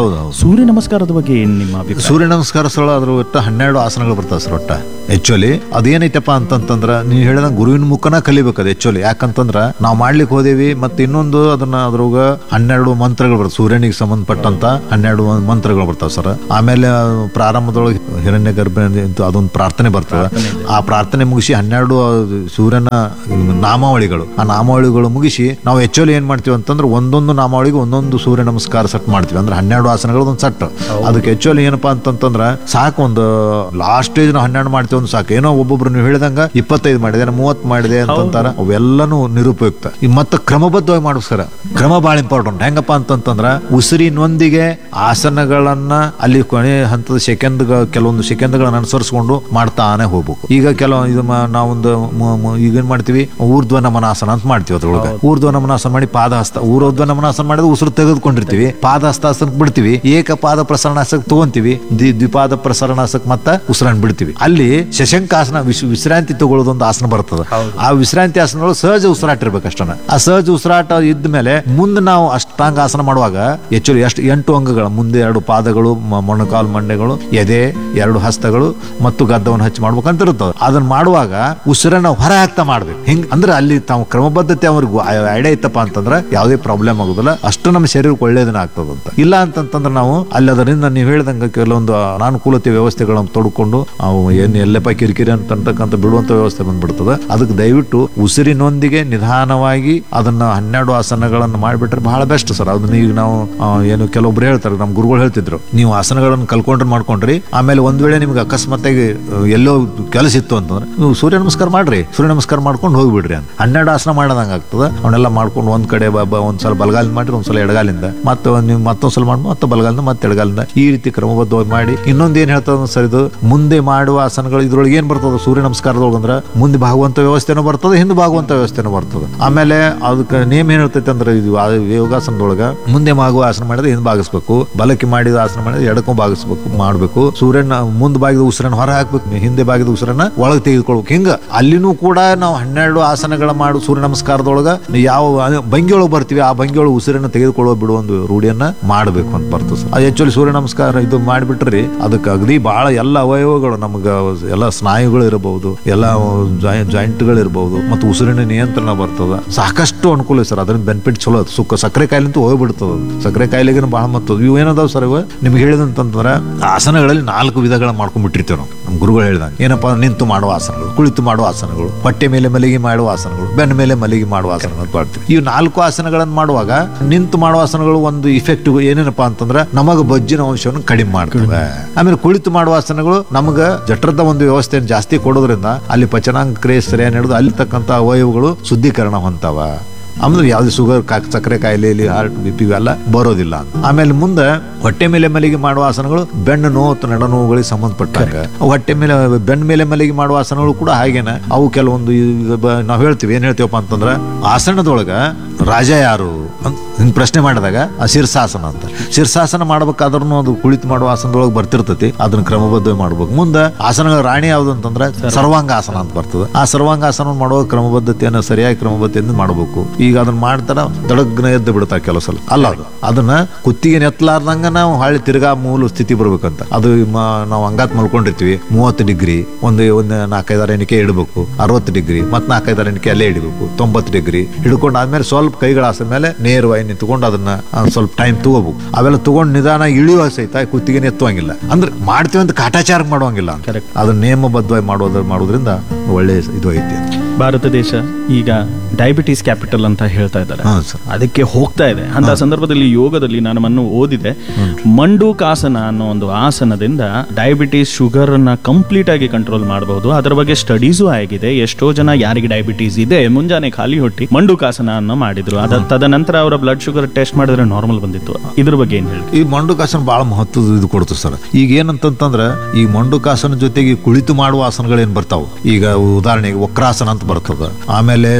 ಸೂರ್ಯ ನಮಸ್ಕಾರದ ಬಗ್ಗೆ ಏನ್ ನಿಮ್ಮ ಅಭಿಪ್ರಾಯ ಸೂರ್ಯ ನಮಸ್ಕಾರ ಸ್ಥಳ ಅದ್ರ ಒಟ್ಟು ಹನ್ನೆರಡು ಆಸನಗಳು ಬರ್ತಾವೆ ಸರ್ ಒಟ್ಟ ಆಕ್ಚುಲಿ ಅದೇನೈತಪ್ಪ ಅಂತಂತಂದ್ರ ನೀವು ಹೇಳಿದಂಗೆ ಗುರುವಿನ ಮುಖನ ಕಲಿಬೇಕು ಅದು ಆಕ್ಚುಲಿ ಯಾಕಂತಂದ್ರ ನಾವು ಮಾಡ್ಲಿಕ್ಕೆ ಹೋದೇವಿ ಮತ್ತೆ ಇನ್ನೊಂದು ಅದನ್ನ ಅದ್ರೊಳಗ ಹನ್ನೆರಡು ಮಂತ್ರಗಳು ಬರ್ತವೆ ಸೂರ್ಯನಿಗೆ ಸಂಬಂಧಪಟ್ಟಂತ ಹನ್ನೆರಡು ಮಂತ್ರಗಳು ಬರ್ತಾವೆ ಸರ್ ಆಮೇಲೆ ಪ್ರಾರಂಭದೊಳಗೆ ಹಿರಣ್ಯ ಗರ್ಭ ಅದೊಂದು ಪ್ರಾರ್ಥನೆ ಬರ್ತದೆ ಆ ಪ್ರಾರ್ಥನೆ ಮುಗಿಸಿ ಹನ್ನೆರಡು ಸೂರ್ಯನ ನಾಮಾವಳಿಗಳು ಆ ನಾಮಾವಳಿಗಳು ಮುಗಿಸಿ ನಾವು ಆಕ್ಚುಲಿ ಏನ್ ಮಾಡ್ತೀವಿ ಅಂತಂದ್ರೆ ಒಂದೊಂದು ನಾಮಾವಳಿಗೆ ಒಂದೊಂದು ಸೂರ್ಯ ನಮಸ್ಕಾರ ಸೆಟ್ ಮಾಡ್ತೀವಿ ಅಂದ್ರೆ ಹನ್ನೆರಡು ಆಸನಗಳು ಒಂದು ಸೆಟ್ ಅದಕ್ಕೆ ಆಕ್ಚುಲಿ ಏನಪ್ಪಾ ಅಂತಂತಂದ್ರ ಸಾಕು ಒಂದು ಲಾಸ್ಟ್ ಸ್ಟೇಜ್ ನಾವು ಹನ್ನೆರಡು ಮಾಡ್ತೀವಿ ಒಂದು ಸಾಕು ಏನೋ ಒಬ್ಬೊಬ್ರು ನೀವು ಹೇಳಿದಂಗ ಇಪ್ಪತ್ತೈದು ಮಾಡಿದೆ ಮೂವತ್ತು ಮಾಡಿದೆ ಅಂತಂತಾರ ಅವೆಲ್ಲನೂ ನಿರುಪಯುಕ್ತ ಈ ಮತ್ತೆ ಕ್ರಮಬದ್ಧವಾಗಿ ಮಾಡ್ಬೇಕು ಸರ್ ಕ್ರಮ ಬಹಳ ಇಂಪಾರ್ಟೆಂಟ್ ಹೆಂಗಪ್ಪ ಅಂತಂತಂದ್ರ ಉಸಿರಿನೊಂದಿಗೆ ಆಸನಗಳನ್ನ ಅಲ್ಲಿ ಕೊನೆ ಹಂತದ ಸೆಕೆಂಡ್ ಕೆಲವೊಂದು ಸೆಕೆಂಡ್ಗಳನ್ನ ಅನುಸರಿಸ್ಕೊಂಡು ಮಾಡ್ತಾನೆ ಹೋಗ್ಬೇಕು ಈಗ ಕೆಲವು ಇದು ಮ- ನಾವೊಂದು ಮ- ಮ- ಈಗ ಏನ್ ಮಾಡ್ತೀವಿ ಊರ್ಧ್ವ ನಮನಾಸನ ಅಂತ ಮಾಡ್ತೀವಿ ಅದ್ರೊಳಗೆ ಊರ್ಧ್ವ ನಮನಾಸನ ಮಾಡಿ ಪಾದಹಸ್ತ ಊರ್ಧ್ವ ನಮನಾಸನ ಮಾಡಿದ್ರೆ ಉಸಿರು ತೆಗೆದುಕೊಂಡಿರ್ತೀವಿ ಪಾದಹಸ್ತಾಸನಕ್ಕೆ ಬಿಡ್ತೀವಿ ಏಕಪಾದ ಪ್ರಸರಣಾಸಕ್ ತಗೊಂತೀವಿ ದ್ವಿ- ದ್ವಿಪಾದ ಪ್ರಸರಣಾಸಕ್ ಮತ್ತ ಉಸಿರನ್ನ ಬಿಡ್ತೀವಿ ಅಲ್ಲಿ ಶಶಂಕಾಸನ ವಿಶ್ ವಿಶ್ರಾಂತಿ ತಗೊಳ್ಳೋದೊಂದು ಆಸನ ಬರ್ತದೆ ಆ ವಿಶ್ರಾಂತಿ ಆಸನಗಳು ಸಹಜ ಉಸಿರಾಟ ಇರ್ಬೇಕು ಅಷ್ಟನ್ನ ಆ ಸಹಜ ಉಸಿರಾಟ ಇದ್ದ ಮೇಲೆ ಮುಂದೆ ನಾವು ಅಷ್ಟಾಂಗ ಆಸನ ಮಾಡುವಾಗ ಹೆಚ್ಚು ಎಷ್ಟು ಎಂಟು ಅಂಗಗಳ ಮುಂದೆ ಎರಡು ಪಾದಗಳು ಮ- ಮೊಣಕಾಲು ಮಂಡೆಗಳು ಎದೆ ಎರಡು ಹಸ್ತಗಳು ಮತ್ತು ಗದ್ದವನ್ನು ಹಚ್ಚಿ ಮಾಡ್ಬೇಕಂತ ಇರ್ತದೆ ಅದನ್ನ ಮಾಡುವಾಗ ಉಸಿರನ್ನ ಹೊರ ಹಾಕ್ತಾ ಮಾಡ್ಬೇಕು ಹಿಂಗ್ ಅಂದ್ರೆ ಅಲ್ಲಿ ತಾವು ಕ್ರಮಬದ್ಧತೆ ಅವ್ರಿಗೆ ಐಡಿಯಾ ಇತ್ತಪ್ಪ ಅಂತಂದ್ರೆ ಯಾವುದೇ ಪ್ರಾಬ್ಲಮ್ ಆಗುದಿಲ್ಲ ಅಷ್ಟು ನಮ್ಮ ಶರೀರಕ್ಕೆ ಒಳ್ಳೇದನ್ನ ಆಗ್ತದಂತ ಇಲ್ಲ ಅಂತಂತಂದ್ರೆ ನಾವು ಅಲ್ಲಿ ಅದರಿಂದ ನೀವು ಹೇಳ್ದಂಗೆ ಕೆಲವೊಂದು ಅನಾನುಕೂಲತೆ ವ್ಯವಸ್ಥೆಗಳನ್ನು ತೊಡ್ಕೊಂಡು ಅವು ಏನು ಎಲ್ಲಪ್ಪ ಕಿರಿಕಿರಿ ಅಂತಕ್ಕಂಥ ಬಿಡುವಂತ ವ್ಯವಸ್ಥೆ ಬಂದ್ಬಿಡ್ತದೆ ಅದಕ್ಕೆ ದಯವಿಟ್ಟು ಉಸಿರಿನೊಂದಿಗೆ ನಿಧಾನವಾಗಿ ಅದನ್ನ ಹನ್ನೆರಡು ಆಸನಗಳನ್ನು ಮಾಡಿಬಿಟ್ರೆ ಬಹಳ ಬೆಸ್ಟ್ ಸರ್ ಅದನ್ನ ಈಗ ನಾವು ಆ, ಏನು ಕೆಲವೊಬ್ರು ಹೇಳ್ತಾರೆ ನಮ್ಮ ಗುರುಗಳು ಹೇಳ್ತಿದ್ರು ನೀವು ಆಸನಗಳನ್ನು ಕಲ್ಕೊಂಡ್ರೆ ಮಾಡ್ಕೊಂಡ್ರಿ ಆಮೇಲೆ ಒಂದ್ ವೇಳೆ ನಿಮ್ಗೆ ಅಕಸ್ಮಾತ್ತಾಗಿ ಆ, ಎಲ್ಲೋ ಕೆಲಸ ಇತ್ತು ಅಂತಂದ್ರೆ ನೀವು ಸೂರ್ಯ ನಮಸ್ಕಾರ ಮಾಡ್ರಿ ಸೂರ್ಯ ನಮಸ್ಕಾರ ಮಾಡ್ಕೊಂಡು ಹೋಗ್ಬಿಡ್ರಿ ಅಂತ ಹನ್ನೆರಡು ಆಸನ ಮಾಡೋದಂಗ ಆಗ್ತದೆ ಅವನ್ನೆಲ್ಲ ಮಾಡ್ಕೊಂಡು ಒಂದ್ ಕಡೆ ಬ- ಬ- ಒಂದ್ಸಲ ಬಲಗಾಲಿಂದ ಮಾಡ್ರಿ ಒಂದ್ಸಲ ಎಡಗಾಲಿಂದ ಮತ್ತೆ ಒಂದ್ ನೀವು ಮತ್ತೊಂದ್ಸಲ ಮಾಡಿ ಮತ್ತೆ ಬಲಗಾಲಿಂದ ಮತ್ತೆ ಎಡಗಾಲಿಂದ ಈ ರೀತಿ ಕ್ರಮಬದ್ಧವಾಗಿ ಮಾಡಿ ಇನ್ನೊಂದು ಏನ್ ಹೇಳ್ತದ ಸರ್ ಇದು ಮುಂದೆ ಮಾಡುವ ಆಸನಗಳು ಇದ್ರೊಳಗೆ ಏನ್ ಬರ್ತದೆ ಸೂರ್ಯ ನಮಸ್ಕಾರದೊಳಗೆ ಅಂದ್ರೆ ಮುಂದೆ ಭಾಗುವಂತ ವ್ಯವಸ್ಥೆನೂ ಬರ್ತದೆ ಹಿಂದೆ ಭಾಗುವಂತ ವ್ಯವಸ್ಥೆನೂ ಬರ್ತದೆ ಆಮೇಲೆ ಅದಕ್ಕೆ ನೇಮ್ ಏನ್ ಹೇಳ್ತೈತೆ ಅಂದ್ರೆ ಇದು ಆ ಯೋಗಾಸನದೊಳಗ ಮುಂದೆ ಮಾಗುವ ಆಸನ ಮಾಡಿದ್ರೆ ಹಿಂದೆ ಭಾಗಿಸ್ಬೇಕು ಬಲಕ್ಕೆ ಮಾಡಿದ ಆಸನ ಮಾಡಿದ್ರೆ ಎಡಕ್ಕೂ ಭಾಗಿಸ್ಬೇಕು ಮಾಡ್ಬೇಕು ಸೂರ್ಯನ ಮುಂದೆ ಬಾಗಿದ ಉಸಿರನ್ನ ಹೊರ ಹಾಕ್ಬೇಕು ಹಿಂದೆ ಬಾಗಿದ ಉಸಿರನ್ನ ಒಳಗೆ ತೆಗೆದುಕೊಳ್ಬೇಕು ಹಿಂಗ ಅಲ್ಲಿನೂ ಕೂಡ ನಾವು ಹನ್ನೆರಡು ಆಸನಗಳ ಮಾಡು ಸೂರ್ಯ ನಮಸ್ಕಾರದೊಳಗ ಯಾವ ಭಂಗಿಯೊಳಗೆ ಬರ್ತೀವಿ ಆ ಭಂಗಿಯೊಳಗೆ ಉಸಿರನ್ನ ತೆಗೆದುಕೊಳ್ಳೋ ಬಿಡುವ ಒಂದು ರೂಢಿಯನ್ನ ಮಾಡಬೇಕು ಅಂತ ಬರ್ತದೆ ಸರ್ ಅದು ಆಕ್ಚುಲಿ ಸೂರ್ಯ ನಮಸ್ಕಾರ ಇದು ಮಾಡಿಬಿಟ್ರಿ ಅದಕ್ಕೆ ಅಗದಿ ಬಹಳ ಎಲ್ಲ ಅವಯವಗಳು ನಮ್ಗ ಎಲ್ಲ ಸ್ನಾಯುಗಳು ಇರಬಹುದು ಎಲ್ಲ ಜಾಯಿಂಟ್ಗಳು ಇರಬಹುದು ಮತ್ತು ಉಸಿರಿನ ನಿಯಂತ್ರಣ ಬರ್ತದ ಸಾಕಷ್ಟು ಅನುಕೂಲ ಇದೆ ಸರ್ ಅದರಿಂದ ಬೆನಿಫಿಟ್ ಚಲೋ ಅದು ಸುಕ್ಕ ಸಕ್ಕರೆ ಕಾಯಿಲೆ ಹೋಗ್ಬಿಡ್ತದ ಅದು ಸಕ್ಕರೆ ಕಾಯಿಲೆಗೆ ಬಹಳ ಮತ್ತು ಇವು ಏನದಾವ ಸರ್ ಇವ ನಿಮ್ಗೆ ಹೇಳಿದಂತಂದ್ರೆ ಆಸನಗಳಲ್ಲಿ ನಾಲ್ಕು ವಿಧಗಳ ಮಾಡ್ಕೊಂಡ್ಬಿಟ್ಟಿರ್ತೀವಿ ನಾವು ನಮ್ಮ ಗುರುಗಳು ಹೇಳಿದಂಗೆ ಏನಪ್ಪಾ ನಿಂತು ಮಾಡುವ ಆಸನಗಳು ಕುಳಿತು ಮಾಡುವ ಆಸನಗಳು ಹೊಟ್ಟೆ ಮೇಲೆ ಮಲಗಿ ಮಾಡುವ ಆಸನಗಳು ಬೆನ್ನ ಮೇಲೆ ಮಲಗಿ ಮಾಡುವ ಆಸನಗಳು ಅಂತ ಮಾಡ್ತೀವಿ ಈ ನಾಲ್ಕು ಆಸನಗಳನ್ನು ಮಾಡುವಾಗ ನಿಂತು ಮಾಡುವ ಆಸನಗಳು ಒಂದು ಇಫೆಕ್ಟ್ ಏನೇನಪ್ಪಾ ಅಂತಂದ್ರೆ ನಮಗ ಬೊಜ್ಜಿನ ಅಂಶವನ್ನು ಕಡಿಮೆ ಮಾಡ್ತವೆ ಆಮೇಲೆ ಕುಳಿತು ಮಾಡುವ ಆಸನಗಳು ನಮಗ ಜಠರದ ಒಂದು ವ್ಯವಸ್ಥೆಯನ್ನು ಜಾಸ್ತಿ ಕೊಡೋದ್ರಿಂದ ಅಲ್ಲಿ ಪಚನಾಂಗ ಕ್ರಿಯೆ ಸರಿಯಾಗಿ ನಡೆದು ಅಲ್ಲಿ ತಕ್ಕಂತ ಅವಯವಗಳು ಶುದ್ಧೀಕರಣ ಹೊಂತಾವ ಆಮೇಲೆ ಯಾವ್ದು ಶುಗರ್ ಕಾ ಸಕ್ಕರೆ ಕಾಯಿಲೆಯಲ್ಲಿ ಹಾರ್ಟ್ ಬಿ ಪಿ ಇವೆಲ್ಲ ಬರೋದಿಲ್ಲ ಅಂತ. ಆಮೇಲೆ ಮುಂದೆ ಹೊಟ್ಟೆ ಮೇಲೆ ಮಲಿಗೆ ಮಾಡುವ ಆಸನಗಳು ಬೆನ್ನು ನೋವು ಮತ್ತು ನಡ ನೋವುಗಳಿಗೆ ಸಂಬಂಧಪಟ್ಟಂಗ ಅವು ಹೊಟ್ಟೆ ಮೇಲೆ ಬೆನ್ನ ಮೇಲೆ ಮಲಿಗೆ ಮಾಡುವ ಆಸನಗಳು ಕೂಡ ಹಾಗೇನೆ ಅವು ಕೆಲವೊಂದು ಈಗ ಬ- ನಾವು ಹೇಳ್ತೀವಿ ಏನ್ ಹೇಳ್ತೀವಪ್ಪ ಅಂತಂದ್ರೆ ಆಸನದೊಳಗ ರಾಜ ಯಾರು ಅಂತ ಹಿಂಗ್ ಪ್ರಶ್ನೆ ಮಾಡಿದಾಗ ಆ ಶೀರ್ಷಾಸನ ಅಂತ ಶೀರ್ಷಾಸನ ಮಾಡ್ಬೇಕಾದ್ರೂ ಅದು ಕುಳಿತು ಮಾಡುವ ಆಸನದೊಳಗೆ ಬರ್ತಿರ್ತೈತಿ ಅದನ್ನ ಕ್ರಮಬದ್ಧ ಮಾಡ್ಬೇಕು ಮುಂದೆ ಆಸನಗಳ ರಾಣಿ ಯಾವ್ದು ಅಂತಂದ್ರೆ ಸರ್ವಾಂಗಾಸನ ಅಂತ ಬರ್ತದೆ ಆ ಸರ್ವಾಂಗಾಸನ ಮಾಡುವ ಕ್ರಮಬದ್ಧತೆಯನ್ನು ಸರಿಯಾಗಿ ಕ್ರಮಬದ್ಧತೆಯಿಂದ ಮಾಡಬೇಕು ಈಗ ಅದನ್ನ ಮಾಡ್ತಾರ ದಡಗ್ನ ಎದ್ದು ಬಿಡ್ತಾರೆ ಕೆಲವು ಸಲ ಅಲ್ಲ ಅದು ಅದನ್ನ ಕುತ್ತಿಗೆ ನೆತ್ತಲಾರ್ದಂಗ ನಾವು ಹಳ್ಳಿ ತಿರ್ಗಾ ಮೂಲ ಸ್ಥಿತಿ ಬರ್ಬೇಕಂತ ಅದು ಮ- ನಾವು ಹಂಗಾತ್ ಮಲ್ಕೊಂಡಿರ್ತೀವಿ ಮೂವತ್ತು ಡಿಗ್ರಿ ಒಂದು ಒಂದು ನಾಲ್ಕೈದಾರು ಎಣಿಕೆ ಇಡಬೇಕು ಅರವತ್ತು ಡಿಗ್ರಿ ಮತ್ತೆ ನಾಲ್ಕೈದಾರು ಎಣಿಕೆ ಅಲ್ಲೇ ಇಡಬೇಕು ತೊಂಬತ್ತು ಡಿಗ್ರಿ ಹಿಡ್ಕೊಂಡು ಆದ್ಮೇಲೆ ಸ್ವಲ್ಪ ಕೈಗಳ ಆಸದ ಮೇಲೆ ನೇರವಾಗಿ ನಿಂತ್ಕೊಂಡು ಅದನ್ನ ಆ, ಸ್ವಲ್ಪ ಟೈಮ್ ತಗೋಬೇಕು ಅವೆಲ್ಲ ತಗೊಂಡು ನಿಧಾನ ಇಳಿಯುವ ಸಹಿತ ಕುತ್ತಿಗೆ ಎತ್ತುವಂಗಿಲ್ಲ ಅಂದ್ರೆ ಮಾಡ್ತೀವಿ ಅಂತ ಕಾಟಾಚಾರ ಮಾಡುವಂಗಿಲ್ಲ ಅಂತ. Correct. ಅದನ್ನ ನೇಮಬದ್ಧವಾಗಿ ಮಾಡೋದ್ರ ಮಾಡೋದ್ರಿಂದ ಒಳ್ಳೆ ಇದು ಐತಿ ಭಾರತ ದೇಶ ಈಗ ಡಯಾಬಿಟೀಸ್ ಕ್ಯಾಪಿಟಲ್ ಅಂತ ಹೇಳ್ತಾ ಇದ್ದಾರೆ ಹಾ ಸರ್ ಅದಕ್ಕೆ ಹೋಗ್ತಾ ಇದೆ ಅಂತ ಸಂದರ್ಭದಲ್ಲಿ ಯೋಗದಲ್ಲಿ ನಾನು ಮನ್ನು ಓದಿದೆ ಮಂಡೂಕಾಸನ ಅನ್ನೋ ಒಂದು ಆಸನದಿಂದ ಡಯಾಬಿಟೀಸ್ ಶುಗರ್ ಅನ್ನ ಕಂಪ್ಲೀಟ್ ಆಗಿ ಕಂಟ್ರೋಲ್ ಮಾಡಬಹುದು ಅದರ ಬಗ್ಗೆ ಸ್ಟಡೀಸು ಆಗಿದೆ ಎಷ್ಟೋ ಜನ ಯಾರಿಗೆ ಡಯಾಬಿಟೀಸ್ ಇದೆ ಮುಂಜಾನೆ ಖಾಲಿ ಹೊಟ್ಟಿ ಮಂಡೂಕಾಸನ ಅನ್ನ ಮಾಡಿದ್ರು ಅದ ತದನಂತರ ಅವರ ಬ್ಲಡ್ ಶುಗರ್ ಟೆಸ್ಟ್ ಮಾಡಿದ್ರೆ ನಾರ್ಮಲ್ ಬಂದಿತ್ತು ಇದ್ರ ಬಗ್ಗೆ ಏನ್ ಹೇಳಿ ಈ ಮಂಡುಕಾಸನ ಬಹಳ ಮಹತ್ವದ ಇದು ಕೊಡ್ತು ಸರ್ ಈಗ ಏನಂತಂತಂದ್ರ ಈ ಮಂಡುಕಾಸನ ಜೊತೆಗೆ ಕುಳಿತು ಮಾಡುವ ಆಸನಗಳೇನ್ ಬರ್ತಾವ ಈಗ ಉದಾಹರಣೆಗೆ ವಕ್ರಾಸನ ಅಂತ ಬರ್ತದ ಆಮೇಲೆ ಅರ್ಧ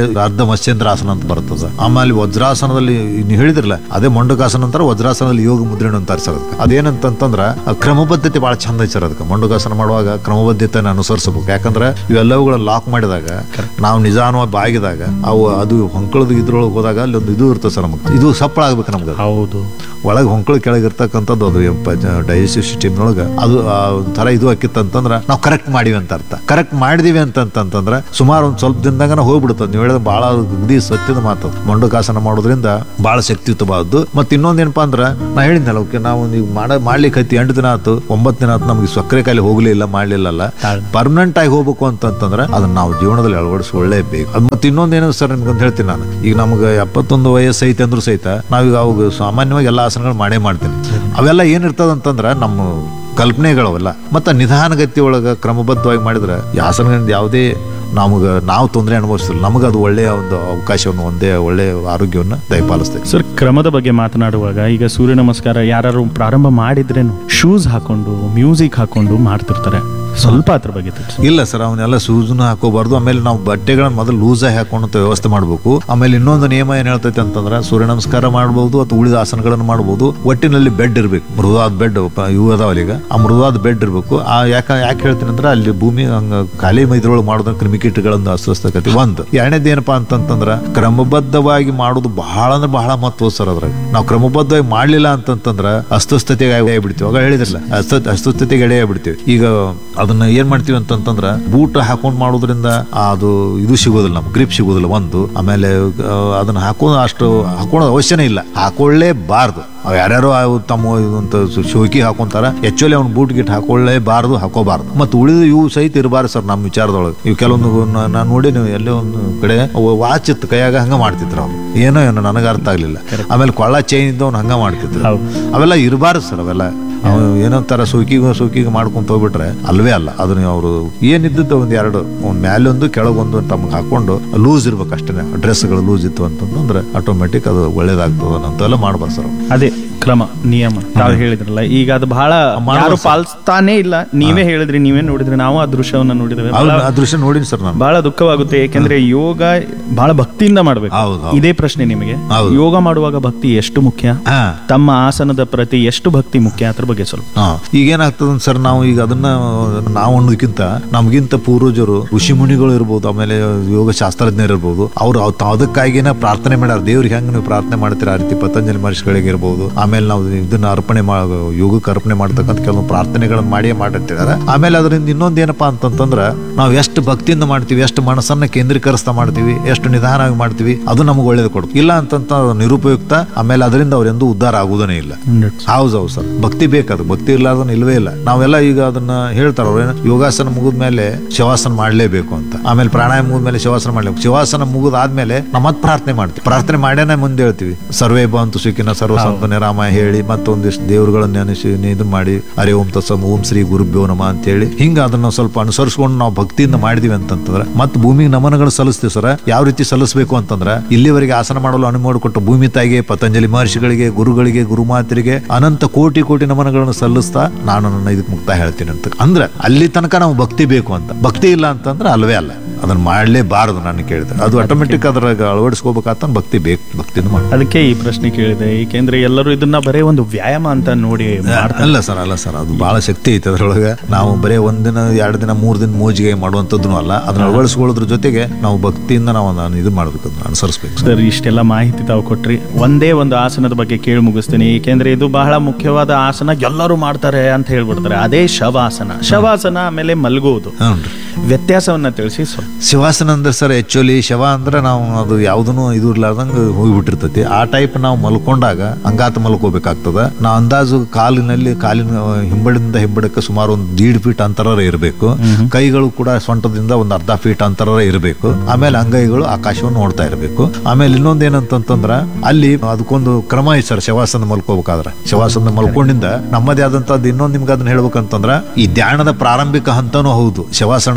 ಅರ್ಧ ಮತ್ಸ್ಯೇಂದ್ರಾಸನ ಅಂತ ಬರ್ತದ ಆಮೇಲೆ ವಜ್ರಾಸನದಲ್ಲಿ ನೀವು ಹೇಳಿದ್ರಲ್ಲ ಅದೇ ಮಂಡುಕಾಸನ ಅಂತಾರೆ ವಜ್ರಾಸನದಲ್ಲಿ ಯೋಗ ಮುದ್ರಣೆ ಅಂತಾರೆ ಸರ್ ಅದಕ್ಕೆ ಅದೇನಂತಂದ್ರ ಆ ಕ್ರಮಬದ್ಧತೆ ಬಹಳ ಚಂದ ಐತೆ ಸರ್ ಅದಕ್ಕೆ ಮಂಡುಕಾಸನ ಮಾಡುವಾಗ ಕ್ರಮಬದ್ಧತೆಯನ್ನು ಅನುಸರಿಸಬೇಕು ಯಾಕಂದ್ರೆ ಇವೆಲ್ಲವುಗಳ ಲಾಕ್ ಮಾಡಿದಾಗ ನಾವು ನಿಧಾನವಾಗಿ ಬಾಗಿದಾಗ ಅವು ಅದು ಹೊಂಕಳದ ಇದ್ರೊಳಗೆ ಹೋದಾಗ ಅಲ್ಲಿ ಒಂದು ಇದು ಇರ್ತದೆ ಸರ್ ನಮಗೆ ಇದು ಸಪ್ಪಳ ಆಗ್ಬೇಕು ನಮ್ಗೆ ಹೌದು ಒಳಗೆ ಹೊಂಕಳ ಕೆಳಗೆ ಇರ್ತಕ್ಕಂಥದ್ದು ಅದು ಡೈಜೆಸ್ಟಿವ್ ಸಿಸ್ಟಮ್ನೊಳಗೆ ಅದು ಆ ಒಂಥರ ಇದು ಆಕಿತ್ತಂತಂದ್ರೆ ನಾವು ಕರೆಕ್ಟ್ ಮಾಡಿವಿ ಅಂತ ಅರ್ಥ ಕರೆಕ್ಟ್ ಮಾಡಿದೀವಿ ಅಂತಂತಂದ್ರೆ ಸುಮಾರು ಒಂದು ಸ್ವಲ್ಪ ದಿನದಾಗ ಹೋಗ್ಬಿಡ್ತದೆ ನೀವು ಹೇಳಿದ ಭಾಳ ಅಗದಿ ಸತ್ಯದ ಮಾತು ಮಂಡುಕಾಸನ ಮಾಡೋದ್ರಿಂದ ಭಾಳ ಶಕ್ತಿಯುತವಾದ್ದು ಮತ್ತೆ ಇನ್ನೊಂದೇನಪ್ಪಾ ಅಂದ್ರೆ ನಾ ಹೇಳಿದ್ನಲ್ಲ ಓಕೆ ನಾವು ನೀವು ಮಾಡ ಮಾಡ್ಲಿಕ್ಕೆ ಹತ್ತಿ ಎಂಟು ದಿನ ಆಯ್ತು ಒಂಬತ್ತು ದಿನ ಆಯ್ತು ನಮಗೆ ಸಕ್ಕರೆ ಕಾಯಿಲೆ ಹೋಗ್ಲಿಲ್ಲ ಮಾಡ್ಲಿಲ್ಲಲ್ಲ ಪರ್ಮನೆಂಟ್ ಆಗಿ ಹೋಗ್ಬೇಕು ಅಂತಂತಂದ್ರೆ ಅದನ್ನ ನಾವು ಜೀವನದಲ್ಲಿ ಅಳವಡಿಸ್ಕೊಳ್ಳೇಬೇಕು ಅದು ಮತ್ತೆ ಇನ್ನೊಂದೇನು ಸರ್ ನಿಮ್ಗೆ ಅಂತ ಹೇಳ್ತೀನಿ ನಾನು ಈಗ ನಮ್ಗೆ ಎಪ್ಪತ್ತೊಂದು ವಯಸ್ಸು ಐತೆ ಅಂದ್ರೂ ಸಹಿತ ನಾವೀಗ ಅವಾಗ ಸಾಮಾನ್ಯವಾಗಿ ಎಲ್ಲ ಆಸನಗಳು ಮಾಡೇ ಮಾಡ್ತೀನಿ ಅವೆಲ್ಲ ಏನಿರ್ತದ ಅಂತಂದ್ರೆ ನಮ್ಮ ಕಲ್ಪನೆಗಳವೆಲ್ಲ ಮತ್ತೆ ನಿಧಾನಗತಿ ಒಳಗೆ ಕ್ರಮಬದ್ಧವಾಗಿ ಮಾಡಿದ್ರೆ ಈ ಆಸನಗಳಿಂದ ಯಾವುದೇ ನಮಗೆ ನಾವು ತೊಂದರೆ ಅನುಭವಿಸ್ತಿಲ್ಲ ನಮಗೆ ಅದು ಒಳ್ಳೆಯ ಒಂದು ಅವಕಾಶವನ್ನು ಒಂದೇ ಒಳ್ಳೆಯ ಆರೋಗ್ಯವನ್ನು ದಯಪಾಲಿಸ್ತೇವೆ ಸರ್ ಕ್ರಮದ ಬಗ್ಗೆ ಮಾತನಾಡುವಾಗ ಈಗ ಸೂರ್ಯ ನಮಸ್ಕಾರ ಯಾರು ಪ್ರಾರಂಭ ಮಾಡಿದ್ರೇನು ಶೂಸ್ ಹಾಕೊಂಡು ಮ್ಯೂಸಿಕ್ ಹಾಕೊಂಡು ಮಾಡ್ತಿರ್ತಾರೆ ಸ್ವಲ್ಪ ಅದ್ರ ಬಗ್ಗೆ ತಿಳಿಸಿ ಇಲ್ಲ ಸರ್ ಅವನ್ನೆಲ್ಲ ಶೂಸ್ನ ಹಾಕೋಬಾರ್ದು ಆಮೇಲೆ ನಾವು ಬಟ್ಟೆಗಳನ್ನ ಮೊದಲು ಲೂಸಾಗಿ ಹಾಕೊಂಡಂತ ವ್ಯವಸ್ಥೆ ಮಾಡಬೇಕು ಆಮೇಲೆ ಇನ್ನೊಂದು ನಿಯಮ ಏನ್ ಹೇಳ್ತೈತೆ ಅಂತಂದ್ರೆ ಸೂರ್ಯ ನಮಸ್ಕಾರ ಮಾಡಬಹುದು ಅಥವಾ ಉಳಿದ ಆಸನಗಳನ್ನು ಮಾಡಬಹುದು ಒಟ್ಟಿನಲ್ಲಿ ಬೆಡ್ ಇರಬೇಕು ಮೃದುವಾದ ಬೆಡ್ ಇವು ಅದಾವಲ್ಲ ಈಗ ಆ ಮೃದುವಾದ ಬೆಡ್ ಇರಬೇಕು ಆ ಯಾಕ ಯಾಕೆ ಹೇಳ್ತೀನಿ ಅಂದ್ರೆ ಅಲ್ಲಿ ಭೂಮಿ ಹಂಗ ಖಾಲಿ ಮೈದ್ರೊಳಗೆ ಮಾಡೋದ್ರ ಕ್ರಿಮಿಕೀಟಗಳನ್ನು ಅಸ್ವಸ್ಥಕತಿ ಒಂದು ಎರಡನೇದು ಏನಪ್ಪಾ ಅಂತಂತಂದ್ರೆ ಕ್ರಮಬದ್ಧವಾಗಿ ಮಾಡೋದು ಬಹಳ ಅಂದ್ರೆ ಬಹಳ ಮಹತ್ವ ಸರ್ ಅದ್ರಾಗ ನಾವು ಕ್ರಮಬದ್ಧವಾಗಿ ಮಾಡ್ಲಿಲ್ಲ ಅಂತಂತಂದ್ರೆ ಅಸ್ವಸ್ಥತೆಗೆ ಆಗ್ಬಿಡ್ತೀವಿ ಆಗ ಹೇಳಿದ್ರಲ್ಲ ಅಸ್ವ ಅಸ್ವಸ್ಥತೆಗೆ ಎಡೆ ಆಗ್ಬಿಡ್ತೀವಿ ಈಗ ಅದನ್ನ ಏನ್ ಮಾಡ್ತೀವಿ ಅಂತಂತಂದ್ರ ಬೂಟ್ ಹಾಕೊಂಡ್ ಮಾಡೋದ್ರಿಂದ ಅದು ಇದು ಸಿಗೋದಿಲ್ಲ ನಮ್ಗೆ ಗ್ರಿಪ್ ಸಿಗೋದಿಲ್ಲ ಒಂದು ಆಮೇಲೆ ಆ, ಅದನ್ನ ಹಾಕೋದು ಅಷ್ಟು ಹಾಕೊಳ್ಳೋದು ಅವಶ್ಯನೇ ಇಲ್ಲ ಹಾಕೊಳ್ಳೇಬಾರ್ದು ಅವ್ ಯಾರ್ಯಾರೋ ಅವು ತಮ್ಮ ಇದಂತ ಶೋಕಿ ಹಾಕೊಂತಾರ ಆಕ್ಚುಲಿ ಅವ್ನು ಬೂಟ್ ಗಿಟ್ ಹಾಕೊಳ್ಳೇಬಾರ್ದು ಹಾಕೋಬಾರ್ದು ಮತ್ತು ಉಳಿದ ಇವು ಸಹಿತ ಇರಬಾರ್ದು ಸರ್ ನಮ್ಮ ವಿಚಾರದೊಳಗೆ ಇವು ಕೆಲವೊಂದು ನಾನು ನೋಡಿ ನೀವು ಎಲ್ಲೋ ಒಂದು ಕಡೆ ವಾಚ್ ಇತ್ತು ಕೈಯಾಗ ಹಂಗ ಮಾಡ್ತಿದ್ರು ಅವ್ರು ಏನೋ ಏನೋ ನನಗೆ ಅರ್ಥ ಆಗ್ಲಿಲ್ಲ ಆಮೇಲೆ ಕೊಳ್ಳ ಚೈನ್ ಇದ್ದವ್ನು ಹಂಗ ಮಾಡ್ತಿದ್ರು ಹೌದು. ಅವೆಲ್ಲ ಇರಬಾರ್ದು ಸರ್ ಅವೆಲ್ಲ ಅವು ಏನಂತಾರ ಸೋಕಿಗೂ ಸೋಕಿಗೆ ಮಾಡ್ಕೊಂತ ಹೋಗ್ಬಿಟ್ರೆ ಅಲ್ವೇ ಅಲ್ಲ ಅದನ್ನ ಅವರು ಏನಿದ್ದದ್ದು ಒಂದ್ ಎರಡು ಒಂದ್ ಮ್ಯಾಲೊಂದು ಕೆಳಗೊಂದು ತಮಗೆ ಹಾಕೊಂಡು ಲೂಸ್ ಇರ್ಬೇಕು ಅಷ್ಟೇ ಡ್ರೆಸ್ಗಳು ಲೂಸ್ ಇತ್ತು ಅಂತಂದ್ರೆ ಆಟೋಮೆಟಿಕ್ ಅದು ಒಳ್ಳೇದಾಗ್ತದ ಅಂತೆಲ್ಲ ಮಾಡ್ಬಾರ್ದು ಸರ್ ಅದೇ ಕ್ರಮ ನಿಯಮ ತಾವು ಹೇಳಿದ್ರಲ್ಲ ಈಗ ಅದು ಬಹಳ ಮಾಡುವ ಯಾರು ಸರ್. ಪಾಲಿಸ್ತಾನೇ ಇಲ್ಲ ನೀವೇ ಹೇಳಿದ್ರಿ ನೀವೇ ನೋಡಿದ್ರಿ ನಾವು ಆ ದೃಶ್ಯವನ್ನ ನೋಡಿದ್ದೇವೆ ಅವ್ರು ಬಹಳ- ಆ ದೃಶ್ಯ ನೋಡಿನಿ ಸರ್ ನಾನು ಬಹಳ ದುಃಖವಾಗುತ್ತೆ ಏಕೆಂದ್ರೆ ಯೋಗ ಬಹಳ ಭಕ್ತಿಯಿಂದ ಮಾಡ್ಬೇಕು ಹೌದು, ಹೌದು. ಇದೇ ಪ್ರಶ್ನೆ ನಿಮಗೆ ಹೌದು. ಯೋಗ ಮಾಡುವಾಗ ಭಕ್ತಿ ಎಷ್ಟು ಮುಖ್ಯ ಹಾ ತಮ್ಮ ಆಸನದ ಪ್ರತಿ ಎಷ್ಟು ಭಕ್ತಿ ಮುಖ್ಯ ಅದ್ರ ಬಗ್ಗೆ ಸ್ವಲ್ಪ ಹಾ ಈಗ ಏನಾಗ್ತದ ಸರ್ ನಾವು ಈಗ ಅದನ್ನ ನಾವು ಅನ್ನೋದಕ್ಕಿಂತ ನಮ್ಗಿಂತ ಪೂರ್ವಜರು ಋಷಿ ಮುನಿಗಳು ಇರ್ಬೋದು ಆಮೇಲೆ ಯೋಗ ಶಾಸ್ತ್ರಜ್ಞರು ಇರ್ಬೋದು ಅವ್ರು ಅವ್ ತ- ಅದಕ್ಕಾಗಿನ ಪ್ರಾರ್ಥನೆ ಮಾಡ್ಯಾರ ದೇವ್ರಿಗೆ ಹೆಂಗ್ ನೀವು ಪ್ರಾರ್ಥನೆ ಮಾಡ್ತೀರ ಆ ರೀತಿ ಪತಂಜಲಿ ಮಹರ್ಷಿಗಳಿಗೆ ಇರ್ಬೋದು ಆಮೇಲೆ ನಾವು ಇದನ್ನ ಅರ್ಪಣೆ ಮಾ ಯೋಗಕ್ಕೆ ಅರ್ಪಣೆ ಮಾಡ್ತಕ್ಕಂಥ ಕೆಲವೊಂದು ಪ್ರಾರ್ಥನೆಗಳನ್ನ ಮಾಡಿಯೇ ಮಾಡಿರ್ತಿದಾರೆ ಆಮೇಲೆ ಅದರಿಂದ ಇನ್ನೊಂದು ಏನಪ್ಪಾ ಅಂತಂತಂದ್ರ ನಾವು ಎಷ್ಟು ಭಕ್ತಿಯಿಂದ ಮಾಡ್ತೀವಿ ಎಷ್ಟು ಮನಸ್ಸನ್ನ ಕೇಂದ್ರೀಕರಿಸ್ತಾ ಮಾಡ್ತೀವಿ ಎಷ್ಟು ನಿಧಾನವಾಗಿ ಮಾಡ್ತೀವಿ ಅದು ನಮ್ಗೆ ಒಳ್ಳೇದು ಕೊಡುತ್ತೆ ಇಲ್ಲ ಅಂತಂತ ಅದು ನಿರುಪಯುಕ್ತ ಆಮೇಲೆ ಅದರಿಂದ ಅವ್ರೆಂದೂ ಉದ್ಧಾರ ಆಗುವುದೇ ಇಲ್ಲ ಹೌದು ಹೌದು ಸರ್ ಭಕ್ತಿ ಬೇಕದು ಭಕ್ತಿ ಇರ್ಲಾರ್ದನ್ನ ಇಲ್ವೇ ಇಲ್ಲ ನಾವೆಲ್ಲ ಈಗ ಅದನ್ನ ಹೇಳ್ತಾರ ಅವ್ರೇನು ಯೋಗಾಸನ ಮುಗಿದ ಮೇಲೆ ಶಿವಾಸನ ಮಾಡ್ಲೇಬೇಕು ಅಂತ ಆಮೇಲೆ ಪ್ರಾಣಾಯಾಮ ಮುಗಿದ ಮೇಲೆ ಶಿವಾಸನ ಮಾಡ್ಲೇಬೇಕು ಶಿವಾಸನ ಮುಗಿದಾದ್ಮೇಲೆ ನಾವು ಮತ್ತೆ ಪ್ರಾರ್ಥನೆ ಮಾಡ್ತೀವಿ ಪ್ರಾರ್ಥನೆ ಮಾಡ್ಯಾನೆ ಮುಂದೆ ಹೇಳ್ತೀವಿ ಸರ್ವೇ ಬಂತು ಸುಖಿನ ಸರ್ವ ಸಂತ ನಿರಾಮ ಹೇಳಿ ಮತ್ತೊಂದಿಷ್ಟು ದೇವರುಗಳನ್ನ ನೆನೆಸಿ ಇದು ಮಾಡಿ ಅರೆ ಓಂ ತತ್ಸಮ್ ಓಂ ಶ್ರೀ ಗುರುಭ್ಯೋ ನಮ ಅಂತ ಹೇಳಿ ಹಿಂಗ ಅದನ್ನ ಸ್ವಲ್ಪ ಅನುಸರಿಸ್ಕೊಂಡು ನಾವು ಭಕ್ತಿಯಿಂದ ಮಾಡಿದೀವಿ ಅಂತಂತಂದ್ರೆ ಮತ್ತೆ ಭೂಮಿಗೆ ನಮನಗಳು ಸಲ್ಲಿಸ್ತೀವಿ ಸರ್ ಯಾವ ರೀತಿ ಸಲ್ಲಿಸಬೇಕು ಅಂತಂದ್ರೆ ಇಲ್ಲಿವರೆಗೆ ಆಸನ ಮಾಡಲು ಅನುವು ಮಾಡಿಕೊಟ್ಟು ಭೂಮಿ ತಾಯಿಗೆ ಪತಂಜಲಿ ಮಹರ್ಷಿಗಳಿಗೆ ಗುರುಗಳಿಗೆ ಗುರುಮಾತರಿಗೆ ಅನಂತ ಕೋಟಿ ಕೋಟಿ ನಮನಗಳನ್ನು ಸಲ್ಲಿಸ್ತಾ ನಾನು ನನ್ನ ಇದಕ್ಕೆ ಮುಕ್ತ ಹೇಳ್ತೀನಿ ಅಂತ ಅಂದ್ರೆ ಅಲ್ಲಿ ತನಕ ನಾವು ಭಕ್ತಿ ಬೇಕು ಅಂತ ಭಕ್ತಿ ಇಲ್ಲ ಅಂತಂದ್ರೆ ಅಲ್ವೇ ಅಲ್ಲ ಅದನ್ನ ಮಾಡಲೇಬಾರದು ನಾನು ಕೇಳಿದೆ ಅದು ಆಟೋಮೆಟಿಕ್ ಅದ್ರಾಗ ಅಳವಡಿಸ್ಕೋಬೇಕಾತ ಭಕ್ತಿ ಬೇಕು ಭಕ್ತಿಯಿಂದ ಮಾಡಿ ಅದಕ್ಕೆ ಈ ಪ್ರಶ್ನೆ ಕೇಳಿದೆ ಏಕೆಂದ್ರೆ ಎಲ್ಲರೂ ಇದನ್ನ ಬರೇ ಒಂದು ವ್ಯಾಯಾಮ ಅಂತ ನೋಡಿ ಮಾಡ್ತಾರೆ ಅಲ್ಲ ಸರ್ ಅಲ್ಲ ಸರ್ ಅದು ಬಹಳ ಶಕ್ತಿ ಐತೆ ಅದ್ರೊಳಗೆ ನಾವು ಬರೀ ಒಂದಿನ ಎರಡು ದಿನ ಮೂರು ದಿನ ಮೋಜಿಗೆ ಮಾಡುವಂಥದ್ದು ಅಲ್ಲ ಅದನ್ನ ಅಳವಡಿಸ್ಕೊಳ್ಳೋದ್ರ ಜೊತೆಗೆ ನಾವು ಭಕ್ತಿಯಿಂದ ನಾವು ಅದನ್ನ ಇದು ಮಾಡ್ಬೇಕು ಅದನ್ನ ಅನುಸರಿಸ್ಬೇಕು ಸರ್ ಸರ್ ಇಷ್ಟೆಲ್ಲ ಮಾಹಿತಿ ತಾವು ಕೊಟ್ರಿ ಒಂದೇ ಒಂದು ಆಸನದ ಬಗ್ಗೆ ಕೇಳಿ ಮುಗಿಸ್ತೀನಿ ಏಕೆಂದ್ರೆ ಇದು ಬಹಳ ಮುಖ್ಯವಾದ ಆಸನ ಎಲ್ಲರೂ ಮಾಡ್ತಾರೆ ಅಂತ ಹೇಳ್ಬಿಡ್ತಾರೆ ಅದೇ ಶವಾಸನ ಶವಾಸನ ಆಮೇಲೆ ಮಲಗುವುದು ಹ್ಞೂ ವ್ಯತ್ಯಾಸವನ್ನ ತಿಳಿಸಿ ಸ್ವಲ್ಪ ಶಿವಾಸನ ಅಂದ್ರೆ ಸರ್ ಆಕ್ಚುಲಿ ಶವ ಅಂದ್ರೆ ನಾವು ಅದು ಯಾವುದನ್ನು ಇದು ಇರ್ಲಾರ್ದಂಗ ಹೋಗ್ಬಿಟ್ಟಿರ್ತೈತಿ ಆ ಟೈಪ್ ನಾವು ಮಲ್ಕೊಂಡಾಗ ಅಂಗಾತ ಮಲ್ಕೋಬೇಕಾಗ್ತದ ನಾವು ಅಂದಾಜು ಕಾಲಿನಲ್ಲಿ ಕಾಲಿನ ಹಿಂಬಡಿಂದ ಹಿಂಬಡಕ್ಕೆ ಸುಮಾರು ಒಂದು ದೀಡ್ ಫೀಟ್ ಅಂತರ ಇರಬೇಕು ಕೈಗಳು ಕೂಡ ಸೊಂಟದಿಂದ ಒಂದು ಅರ್ಧ ಫೀಟ್ ಅಂತರ ಇರಬೇಕು ಆಮೇಲೆ ಅಂಗೈಗಳು ಆಕಾಶವನ್ನು ನೋಡ್ತಾ ಇರಬೇಕು ಆಮೇಲೆ ಇನ್ನೊಂದ್ ಏನಂತಂತಂದ್ರ ಅಲ್ಲಿ ಅದಕ್ಕೊಂದು ಕ್ರಮ ಐತೆ ಸರ್ ಶವಾಸನ ಮಲ್ಕೋಬೇಕಾದ್ರ ಶವಾಸನ ಮಲ್ಕೊಂಡಿಂದ ನಮ್ಮದೇ ಆದಂತದ್ದು ಇನ್ನೊಂದು ನಿಮ್ಗೆ ಅದನ್ನ ಹೇಳ್ಬೇಕಂತಂದ್ರ ಈ ಧ್ಯಾನದ ಪ್ರಾರಂಭಿಕ ಹಂತನೂ ಹೌದು ಶವಾಸನದ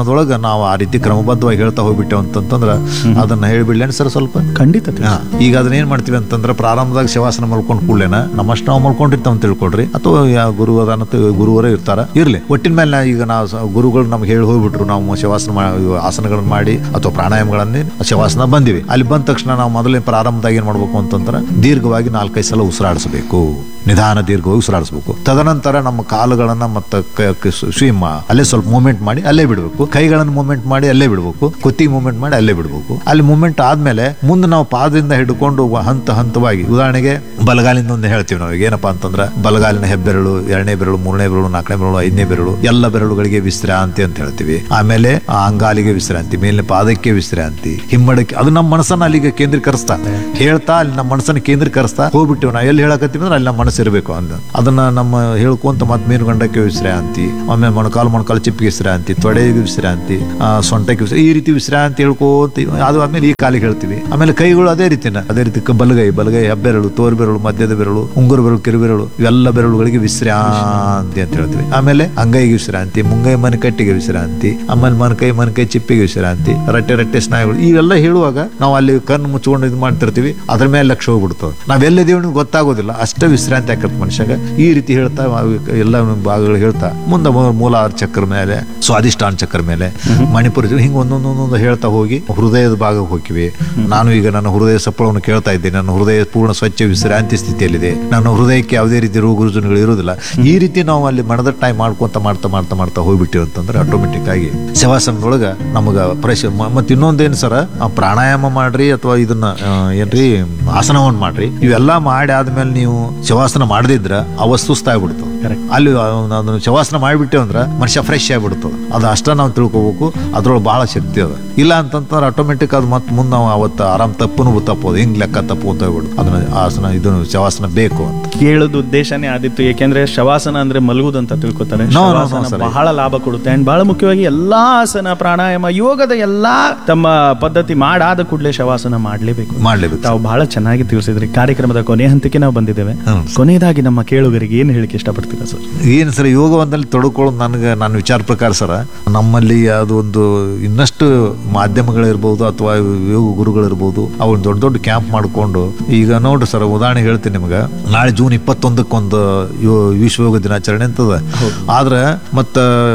ಶವಾಸನದೊಳಗೆ ನಾವು ಆ ರೀತಿ ಕ್ರಮಬದ್ಧವಾಗಿ ಹೇಳ್ತಾ ಹೋಗ್ಬಿಟ್ಟೆವು ಅಂತಂತಂದ್ರೆ ಅದನ್ನ ಹೇಳಿಬಿಡ್ಲೇನು ಸರ್ ಸ್ವಲ್ಪ ಖಂಡಿತ ತಿಳಿಸಿ. ಹಾ, ಈಗ ಅದನ್ನ ಏನ್ ಮಾಡ್ತೀವಿ ಅಂತಂದ್ರೆ ಪ್ರಾರಂಭದಾಗ ಶವಾಸನ ಮಲ್ಕೊಂಡು ಕೂಡ್ಲೇನ ನಮ್ಮಷ್ಟು ನಾವು ಮಲ್ಕೊಂಡಿರ್ತಾವ ಅಂತ ತಿಳ್ಕೊಡ್ರಿ ಅಥವಾ ಯಾವ ಗುರು ಅದಾನ ಗುರುವರೇ ಇರ್ತಾರ ಇರ್ಲಿ ಒಟ್ಟಿನ ಮೇಲೆ ನಾ ಈಗ ನಾವು ಸ- ಗುರುಗಳು ನಮ್ಗೆ ಹೇಳಿ ಹೋಗ್ಬಿಟ್ರು ನಾವು ಶವಾಸನ ಮಾ- ಇವು ಆಸನಗಳನ್ನ ಮಾಡಿ ಅಥವಾ ಪ್ರಾಣಾಯಾಮಗಳನ್ನೇ ಶವಾಸನ ಬಂದಿವಿ ಅಲ್ಲಿ ಬಂದ ತಕ್ಷಣ ನಾವು ಮೊದಲೇ ಪ್ರಾರಂಭದಾಗ ಏನ್ ಮಾಡ್ಬೇಕು ಅಂತಂದ್ರೆ ದೀರ್ಘವಾಗಿ ನಾಲ್ಕೈದು ಸಲ ಉಸಿರಾಡಿಸಬೇಕು ನಿಧಾನ ದೀರ್ಘವಾಗಿ ಉಸಿರಾಡಿಸ್ಬೇಕು ತದನಂತರ ನಮ್ಮ ಕಾಲುಗಳನ್ನ ಮತ್ತೆ ಕ- ಕ- ಸು- ಸ್ವಿಮ್ ಅಲ್ಲೇ ಸ್ವಲ್ಪ ಮೂವ್ಮೆಂಟ್ ಮಾಡಿ ಅಲ್ಲೇ ಬಿಡಬೇಕು ಕೈಗಳನ್ನು ಮೂವ್ಮೆಂಟ್ ಮಾಡಿ ಅಲ್ಲೇ ಬಿಡಬೇಕು ಕುತ್ತಿಗೆ ಮೂವ್ಮೆಂಟ್ ಮಾಡಿ ಅಲ್ಲೇ ಬಿಡಬೇಕು ಅಲ್ಲಿ ಮೂವ್ಮೆಂಟ್ ಆದ್ಮೇಲೆ ಮುಂದೆ ನಾವು ಪಾದದಿಂದ ಹಿಡ್ಕೊಂಡು ವ- ಹಂತ ಹಂತವಾಗಿ ಉದಾಹರಣೆಗೆ ಬಲಗಾಲಿಂದ ಒಂದು ಹೇಳ್ತೀವಿ ನಾವು ಈಗ ಏನಪ್ಪಾ ಅಂತಂದ್ರೆ ಬಲಗಾಲಿನ ಹೆಬ್ಬೆರಳು ಎರಡನೇ ಬೆರಳು ಮೂರನೇ ಬೆರಳು ನಾಲ್ಕನೇ ಬೆರಳು ಐದನೇ ಬೆರಳು ಎಲ್ಲ ಬೆರಳುಗಳಿಗೆ ವಿಶ್ರಾಂತಿ ಅಂತ ಹೇಳ್ತೀವಿ ಆಮೇಲೆ ಆ ಅಂಗಾಲಿಗೆ ವಿಶ್ರಾಂತಿ ಮೇಲಿನ ಪಾದಕ್ಕೆ ವಿಶ್ರಾಂತಿ ಹಿಮ್ಮಡಕ್ಕೆ ಅದು ನಮ್ಮ ಮನಸ್ಸನ್ನ ಅಲ್ಲಿಗೆ ಕೇಂದ್ರೀಕರಿಸ್ತಾ ಹೇಳ್ತಾ ಅಲ್ಲಿ ನಮ್ಮ ಮನಸ್ಸನ್ನ ಕೇಂದ್ರೀಕರಿಸ್ತಾ ಹೋಗ್ಬಿಟ್ಟಿವಿ ನಾವು ಎಲ್ಲಿ ಹೇಳಕತ್ತೀವಿ ಅಂದ್ರೆ ಅಲ್ಲಿ ನಮ್ಮ ಮನಸ್ಸು ಇರಬೇಕು ಅಂದ ಅದನ್ನ ನಮ್ಮ ಹೇಳ್ಕೊಂತ ಮತ್ತೆ ಮೀನುಗಂಡಕ್ಕೆ ವಿಶ್ರಾಂತಿ ಆಮೇಲೆ ಮೊಣಕಾಲು ಮೊಣಕಾಲು ಚಿಪ್ಪಿಗೆ ವಿಶ್ರಾಂತಿ ತೊಡೆಗೆ ವಿಶ್ರಾಂತಿ ಆ, ಸೊಂಟಕ್ಕೆ ವಿಶ್ರಾಂತಿ ಈ ರೀತಿ ವಿಶ್ರಾಂತಿ ಹೇಳ್ಕೋತ ಅದು ಆದ್ಮೇಲೆ ಈ ಕಾಲಿಗೆ ಹೇಳ್ತೀವಿ ಆಮೇಲೆ ಕೈಗಳು ಅದೇ ರೀತಿನ ಅದೇ ರೀತಿ ಕ- ಬಲಗೈ ಬಲಗೈ ಹೆಬ್ಬೆರಳು ತೋರು ಬೆರಳು ಮಧ್ಯದ ಬೆರಳು ಉಂಗುರ ಬೆರಳು ಕಿರುಬೆರಳು ಇವೆಲ್ಲ ಬೆರಳುಗಳಿಗೆ ವಿಶ್ರಾಂತಿ ಅಂತ ಹೇಳ್ತೀವಿ ಆಮೇಲೆ ಅಂಗೈಗೆ ವಿಶ್ರಾಂತಿ ಮುಂಗೈ ಮನಕಟ್ಟಿಗೆ ವಿಶ್ರಾಂತಿ ಆಮೇಲೆ ಮನಕೈ ಮನಕೈ ಚಿಪ್ಪಿಗೆ ವಿಶ್ರಾಂತಿ ರಟ್ಟೆ ರಟ್ಟೆ ಸ್ನಾಯುಗಳು ಇವೆಲ್ಲ ಹೇಳುವಾಗ ನಾವು ಅಲ್ಲಿ ಕಣ್ಣು ಮುಚ್ಕೊಂಡು ಇದು ಮಾಡ್ತಿರ್ತೀವಿ ಅದ್ರ ಮೇಲೆ ಲಕ್ಷ್ಯ ಹೋಗ್ಬಿಡ್ತದೆ ನಾವೆಲ್ಲಿದ್ದೀವಿ ಗೊತ್ತಾಗೋದಿಲ್ಲ ಅಷ್ಟೇ ವಿಶ್ರಾಂತಿ ಆಕತ್ತೆ ಮನುಷ್ಯಗ ಈ ರೀತಿ ಹೇಳ್ತಾ ಅವು ಎಲ್ಲ ಭಾಗಗಳು ಹೇಳ್ತಾ ಮುಂದೆ ಮೂ- ಮೂಲಾಧಾರ ಚಕ್ರ ಮೇಲೆ ಸ್ವಾದಿಷ್ಟಾನ ಚಕ್ರ ಮೇಲೆ ಮಣಿಪುರ ಹಿಂಗೆ ಒಂದೊಂದೊಂದೊಂದು ಹೇಳ್ತಾ ಹೋಗಿ ಹೃದಯದ ಭಾಗಕ್ಕೆ ಹೋಗಿವಿ ನಾನು ಈಗ ನನ್ನ ಹೃದಯ ಸಪ್ಪಳವನ್ನು ಕೇಳ್ತಾ ಇದ್ದೇನೆ ನನ್ನ ಹೃದಯ ಪೂರ್ಣ ಸ್ವಚ್ಛ ವಿಶ್ರಾಂತಿ ಸ್ಥಿತಿಯಲ್ಲಿದೆ ನನ್ನ ಹೃದಯಕ್ಕೆ ಯಾವುದೇ ರೀತಿ ರೋಗ ರುಜಿನಗಳು ಇರೋದಿಲ್ಲ ಈ ರೀತಿ ನಾವು ಅಲ್ಲಿ ಮನದ ಟೈಮ್ ಮಾಡ್ಕೊಂತ ಮಾಡ್ತಾ ಮಾಡ್ತಾ ಮಾಡ್ತಾ ಹೋಗ್ಬಿಟ್ಟಿವಿ ಅಂತಂದ್ರೆ ಆಟೋಮೆಟಿಕ್ ಆಗಿ ಶವಾಸನದೊಳಗ ನಮಗ ಫ್ರೆಶ್ ಮತ್ತೆ ಇನ್ನೊಂದೇನು ಸರ ಆ ಪ್ರಾಣಾಯಾಮ ಮಾಡ್ರಿ ಅಥವಾ ಇದನ್ನ ಆ, ಏನ್ರಿ ಆಸನವನ್ನು ಮಾಡ್ರಿ ಇವೆಲ್ಲ ಮಾಡಿ ಆದ್ಮೇಲೆ ನೀವು ಶವಾಸನ ಮಾಡದಿದ್ರ ಅವ ಸುಸ್ತಾಗ್ಬಿಡ್ತದೆ Correct. ಅಲ್ಲಿ ಅವ್ನ ಅದನ್ನ ಶವಾಸನ ಮಾಡಿಬಿಟ್ಟೆ ಅಂದ್ರೆ ಮನುಷ್ಯ ಫ್ರೆಶ್ ಆಗಿಬಿಡ್ತದೆ ಅದು ಅಷ್ಟ ನಾವು ತಿಳ್ಕೊಬೇಕು ಅದ್ರೊಳಗೆ ಬಹಳ ಶಕ್ತಿ ಅದ ಇಲ್ಲ ಅಂತಂದ್ರೆ ಆಟೋಮೆಟಿಕ್ ಅದು ಮತ್ತೆ ಮುಂದೆ ನಾವು ಅವತ್ತು ಆರಾಮ್ ತಪ್ಪನು ತಪ್ಪೋದು ಹಿಂಗ್ ಲೆಕ್ಕ ತಪ್ಪು ಅಂತ ಹೋಗ್ಬಿಡು ಅದನ್ನ ಆಸನ ಇದನ್ನು ಶವಾಸನ ಬೇಕು ಅಂತ ಕೇಳೋದ ಉದ್ದೇಶನೇ ಆದಿತ್ತು ಏಕೆಂದ್ರೆ ಶವಾಸನ ಅಂದ್ರೆ ಮಲಗುದಂತ ತಿಳ್ಕೊತಾರೆ No, no, no, shavasana sir. ಬಹಳ ಲಾಭ ಕೊಡುತ್ತೆ ಅಂಡ್ ಬಹಳ ಮುಖ್ಯವಾಗಿ ಎಲ್ಲಾ ಆಸನ ಪ್ರಾಣಾಯಾಮ ಯೋಗದ ಎಲ್ಲಾ ತಮ್ಮ ಪದ್ಧತಿ ಮಾಡಾದ ಕೂಡಲೇ ಶವಾಸನ ಮಾಡ್ಲೇಬೇಕು ಮಾಡ್ಲೇಬೇಕು ತಾವು ಬಹಳ ಚೆನ್ನಾಗಿ ತಿಳಿಸಿದ್ರಿ ಕಾರ್ಯಕ್ರಮದ ಕೊನೆ ಹಂತಕ್ಕೆ ನಾವು ಬಂದಿದ್ದೇವೆ ಹ್ಮ್. ಕೊನೆಯದಾಗಿ ನಮ್ಮ ಕೇಳುಗರಿಗೆ ಏನು ಹೇಳಿಕೆ ಇಷ್ಟಪಡ್ತೀರಾ ಸರ್ ಏನು ಸರ್ ಯೋಗವಂದಲ್ಲಿ ತೊಡಕೊಳ್ಳೋದು ನನಗೆ ನನ್ನ ವಿಚಾರ ಪ್ರಕಾರ ಸರ ನಮ್ಮಲ್ಲಿ ಅದು ಒಂದು ಇನ್ನಷ್ಟು ಮಾಧ್ಯಮಗಳಿರ್ಬೋದು ಅಥವಾ ಯೋಗ ಗುರುಗಳಿರ್ಬೋದು ಅವ್ರು ದೊಡ್ಡ ದೊಡ್ಡ ಕ್ಯಾಂಪ್ ಮಾಡಿಕೊಂಡು ಈಗ ನೋಡ್ರಿ ಸರ್ ಉದಾಹರಣೆ ಹೇಳ್ತೀನಿ ನಿಮ್ಗೆ ನಾಳೆ ಜೂನ್ ಇಪ್ಪತ್ತೊಂದಕ್ಕೊಂದು ಯೋ- ವಿಶ್ವ ಯೋಗ ದಿನಾಚರಣೆ ಅಂತದ ಆದ್ರೆ ಮತ್ತ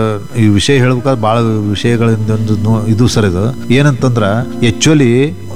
ಈ ವಿಷಯ ಹೇಳ್ಬೇಕಾದ್ರೆ ಭಾಳ ವಿಷಯಗಳಿಂದ ಒಂದು ನೋ- ಇದು ಸರ್ ಇದು ಏನಂತಂದ್ರ ಆಕ್ಚುಲಿ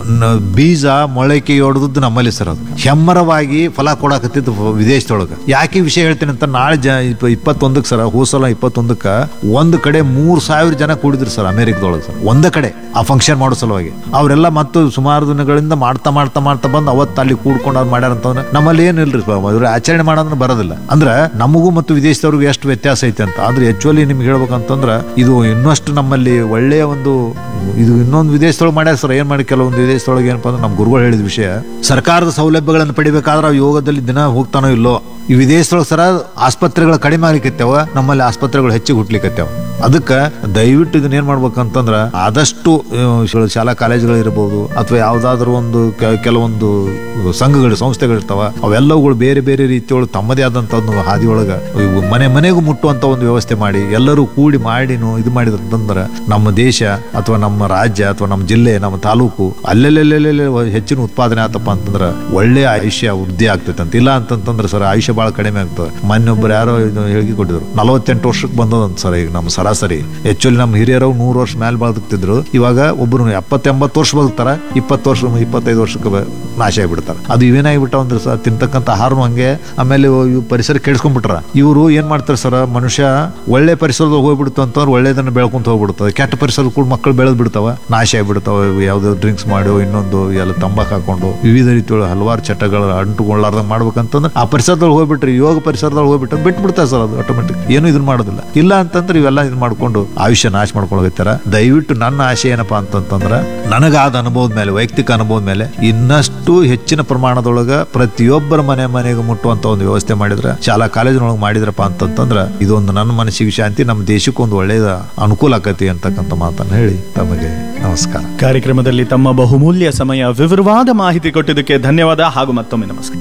ಬೀಜ ಮೊಳಕೆ ಹೊಡೆದದ್ದು ನಮ್ಮಲ್ಲಿ ಸರ್ ಅದು ಹೆಮ್ಮರವಾಗಿ ಫಲ ಕೊಡಾಕತ್ತಿದ್ದು ವಿದೇಶದೊಳಗೆ ಯಾಕೆ ಈ ವಿಷಯ ಹೇಳ್ತೀನಿ ಅಂತ ನಾಳೆ ಜ ಇಪ್ಪ- ಇಪ್ಪತ್ತೊಂದಕ್ಕೆ ಸರ್ ಹೋಸಲ ಇಪ್ಪತ್ತೊಂದಕ್ಕೆ ಒಂದು ಕಡೆ ಮೂರ್ ಸಾವಿರ ಜನ ಕೂಡಿದ್ರು ಸರ್ ಅಮೆರಿಕದೊಳಗೆ ಸರ್ ಒಂದ ಕಡೆ ಆ ಫಂಕ್ಷನ್ ಮಾಡೋ ಸಲುವಾಗಿ ಅವರೆಲ್ಲ ಮತ್ತು ಸುಮಾರು ದಿನಗಳಿಂದ ಮಾಡ್ತಾ ಮಾಡ್ತಾ ಮಾಡ್ತಾ ಬಂದು ಅವತ್ತು ಅಲ್ಲಿ ಕೂಡ್ಕೊಂಡು ಅವ್ರು ಮಾಡ್ಯಾರ ಅಂತಂದ್ರೆ ನಮ್ಮಲ್ಲಿ ಏನಿಲ್ರಿ ಅವ್ರು ಆಚರಣೆ ಮಾಡೋದ್ರೆ ಬರೋದಿಲ್ಲ ಅಂದ್ರೆ ನಮಗೂ ಮತ್ತು ವಿದೇಶದವ್ರಿಗೂ ಎಷ್ಟು ವ್ಯತ್ಯಾಸ ಐತೆ ಅಂತ ಆದ್ರೆ ಆಕ್ಚುಲಿ ನಿಮ್ಗೆ ಹೇಳ್ಬೇಕಂತಂದ್ರೆ ಇದು ಇನ್ನಷ್ಟು ನಮ್ಮಲ್ಲಿ ಒಳ್ಳೆಯ ಒಂದು ಇದು ಇನ್ನೊಂದು ವಿದೇಶದೊಳಗೆ ಮಾಡ್ಯಾರ ಸರ್ ಏನ್ ಮಾಡಿ ಕೆಲವೊಂದು ವಿದೇಶದೊಳಗೆ ಏನಪ್ಪಾ ಅಂದ್ರೆ ನಮ್ಮ ಗುರುಗಳು ಹೇಳಿದ ವಿಷಯ ಸರ್ಕಾರದ ಸೌಲಭ್ಯಗಳನ್ನು ಪಡಿಬೇಕಾದ್ರೆ ಅವು ಯೋಗದಲ್ಲಿ ದಿನ ಹೋಗ್ತಾನೋ ಇಲ್ಲೋ ಈ ವಿದೇಶದೊಳಗೆ ಸರ ಆಸ್ಪತ್ರೆಗಳು ಕಡಿಮೆ ಆಗ್ಲಿಕ್ಕತ್ತೇವ ನಮ್ಮಲ್ಲಿ ಆಸ್ಪತ್ರೆಗಳು ಹೆಚ್ಚಿಗೆ ಹುಟ್ಲಿಕ್ಕತ್ತೇವ ಅದಕ್ಕೆ ದಯವಿಟ್ಟು ಇದನ್ನ ಏನ್ ಮಾಡ್ಬೇಕಂತಂದ್ರ ಆದಷ್ಟು ಆ, ಶಾಲಾ- ಶಾಲಾ ಕಾಲೇಜುಗಳು ಇರಬಹುದು ಅಥವಾ ಯಾವ್ದಾದ್ರು ಒಂದು ಕೆ- ಕೆಲವೊಂದು ಸಂಘಗಳು ಸಂಸ್ಥೆಗಳಿರ್ತಾವ ಅವೆಲ್ಲವುಗಳು ಬೇರೆ ಬೇರೆ ರೀತಿಯೊಳಗೆ ತಮ್ಮದೇ ಆದಂತ ಒಂದು ಹಾದಿಯೊಳಗ ಇವು ಮನೆ ಮನೆಗೂ ಮುಟ್ಟುವಂತ ಒಂದು ವ್ಯವಸ್ಥೆ ಮಾಡಿ ಎಲ್ಲರೂ ಕೂಡಿ ಮಾಡಿನು ಇದು ಮಾಡಿದ್ರಂತಂದ್ರ ನಮ್ಮ ದೇಶ ಅಥವಾ ನಮ್ಮ ರಾಜ್ಯ ಅಥವಾ ನಮ್ಮ ಜಿಲ್ಲೆ ನಮ್ಮ ತಾಲೂಕು ಅಲ್ಲೆಲ್ಲೆಲ್ಲೆಲ್ಲೆ ಹೆಚ್ಚಿನ ಉತ್ಪಾದನೆ ಆತಪ್ಪ ಅಂತಂದ್ರ ಒಳ್ಳೆ ಆಯುಷ್ಯ ವೃದ್ಧಿ ಆಗ್ತೈತೆ ಅಂತ ಇಲ್ಲ ಅಂತಂತಂದ್ರೆ ಸರ್ ಆಯುಷ್ಯ ಬಹಳ ಕಡಿಮೆ ಆಗ್ತದೆ ಮೊನ್ನೆ ಒಬ್ಬರು ಯಾರೋ ಇದು ಹೇಳಿ ಕೊಟ್ಟಿದ್ರು ನಲವತ್ತೆಂಟು ವರ್ಷಕ್ಕೆ ಬಂದದಂತ ಸರ್ ಈಗ ನಮ್ಮ ಸರಾಸರಿ ಆಕ್ಚುಲಿ ನಮ್ಮ ಹಿರಿಯರು ನೂರು ವರ್ಷ ಮೇಲೆ ಬದುಕ್ತಿದ್ರು ಇವಾಗ ಒಬ್ಬರು ಎಪ್ಪತ್ತೆಂಬತ್ತು ವರ್ಷ ಬದುಕ್ತಾರ ಇಪ್ಪತ್ತು ವರ್ಷ ಇಪ್ಪತ್ತೈದು ವರ್ಷಕ್ಕೆ ಬ- ನಾಶ ಆಗಿಬಿಡ್ತಾರೆ ಅದು ಇವೇನಾಗಿಬಿಟ್ಟ ಅಂದ್ರೆ ಸರ್ ತಿಂತಕ್ಕಂಥ ಆಹಾರನು ಹಂಗೆ ಆಮೇಲೆ ಇವು ಪರಿಸರ ಕೆಡಿಸ್ಕೊಂಡ್ಬಿಟ್ರ ಇವರು ಏನ್ ಮಾಡ್ತಾರೆ ಸರ್ ಮನುಷ್ಯ ಒಳ್ಳೆ ಪರಿಸರದಾಗ ಹೋಗ್ಬಿಡ್ತು ಅಂತಂದ್ರೆ ಒಳ್ಳೇದನ್ನ ಬೆಳ್ಕೊಂತ ಹೋಗ್ಬಿಡ್ತದೆ ಕೆಟ್ಟ ಪರಿಸರ ಕೂಡ ಮಕ್ಕಳು ಬೆಳೆದ್ ಬಿಡ್ತಾವ ನಾಶ ಆಗಿಬಿಡ್ತಾವ ಯಾವ್ದೋ ಡ್ರಿಂಕ್ಸ್ ಮಾಡಿ ಇನ್ನೊಂದು ಎಲ್ಲ ತಂಬಾಕು ಹಾಕೊಂಡು ವಿವಿಧ ರೀತಿಯ ಹಲವಾರು ಚಟಗಳು ಅಂಟುಕೊಳ್ಳಾರ್ದಂಗೆ ಮಾಡ್ಬೇಕಂತಂದ್ರೆ ಆ ಪರಿಸರದೊಳಗೆ ಹೋಗ್ಬಿಟ್ರಿ ಯೋಗ ಪರಿಸರದೊಳಗೆ ಹೋಗ್ಬಿಟ್ಟು ಬಿಟ್ಬಿಡ್ತಾರೆ ಸರ್ ಅದು ಆಟೋಮೆಟಿಕ್ ಏನು ಇದನ್ನ ಮಾಡೋದಿಲ್ಲ ಇಲ್ಲ ಅಂತಂದ್ರೆ ಇವೆಲ್ಲ ಇದು ಮಾಡ್ಕೊಂಡು ಆಯುಷ್ಯ ನಾಶ ಮಾಡ್ಕೊಂಡು ಹೋಗ್ತಾರ ದಯವಿಟ್ಟು ನನ್ನ ಆಶೆ ಏನಪ್ಪಾ ಅಂತಂತಂದ್ರೆ ನನಗಾದ ಅನುಭವದ ಮೇಲೆ ವೈಯಕ್ತಿಕ ಅನುಭವದ ಮೇಲೆ ಇನ್ನಷ್ಟು ಹೆಚ್ಚಿನ ಪ್ರಮಾಣದೊಳಗ ಪ್ರತಿಯೊಬ್ಬರ ಮನೆ ಮನೆಗೆ ಮುಟ್ಟುವಂತ ಒಂದು ವ್ಯವಸ್ಥೆ ಮಾಡಿದ್ರೆ ಶಾಲಾ ಕಾಲೇಜಿನೊಳಗೆ ಮಾಡಿದ್ರಪ್ಪ ಅಂತಂತಂದ್ರೆ ಇದೊಂದು ನನ್ನ ಮನಸ್ಸಿಗೆ ಶಾಂತಿ ನಮ್ಮ ದೇಶಕ್ಕೆ ಒಂದು ಒಳ್ಳೆಯದ ಅನುಕೂಲ ಆಕತಿ ಅಂತಕ್ಕಂಥ ಮಾತನ್ನು ಹೇಳಿ ತಮಗೆ ನಮಸ್ಕಾರ ಕಾರ್ಯಕ್ರಮದಲ್ಲಿ ತಮ್ಮ ಬಹುಮೂಲ್ಯ ಸಮಯ ವಿವರವಾದ ಮಾಹಿತಿ ಕೊಟ್ಟಿದ್ದಕ್ಕೆ ಧನ್ಯವಾದ ಹಾಗೂ ಮತ್ತೊಮ್ಮೆ ನಮಸ್ಕಾರ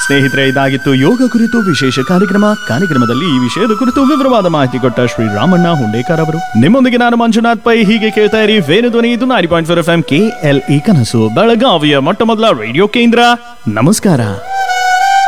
ಸ್ನೇಹಿತರೆ ಇದಾಗಿತ್ತು ಯೋಗ ಕುರಿತು ವಿಶೇಷ ಕಾರ್ಯಕ್ರಮ ಕಾರ್ಯಕ್ರಮದಲ್ಲಿ ಈ ವಿಷಯದ ಕುರಿತು ವಿವರವಾದ ಮಾಹಿತಿ ಕೊಟ್ಟ ಶ್ರೀ ರಾಮಣ್ಣ ಹುಂಡೇಕರ್ ಅವರು ನಿಮ್ಮೊಂದಿಗೆ ನಾನು ಮಂಜುನಾಥ್ ಪೈ ಹೀಗೆ ಕೇಳ್ತಾ ಇರಿ ವೇಣು ಧ್ವನಿ ಇದು ನಾರಿ point four F M K L E ಕನಸು ಬೆಳಗಾವಿಯ ಮೊಟ್ಟ ಮೊದಲ ರೇಡಿಯೋ ಕೇಂದ್ರ ನಮಸ್ಕಾರ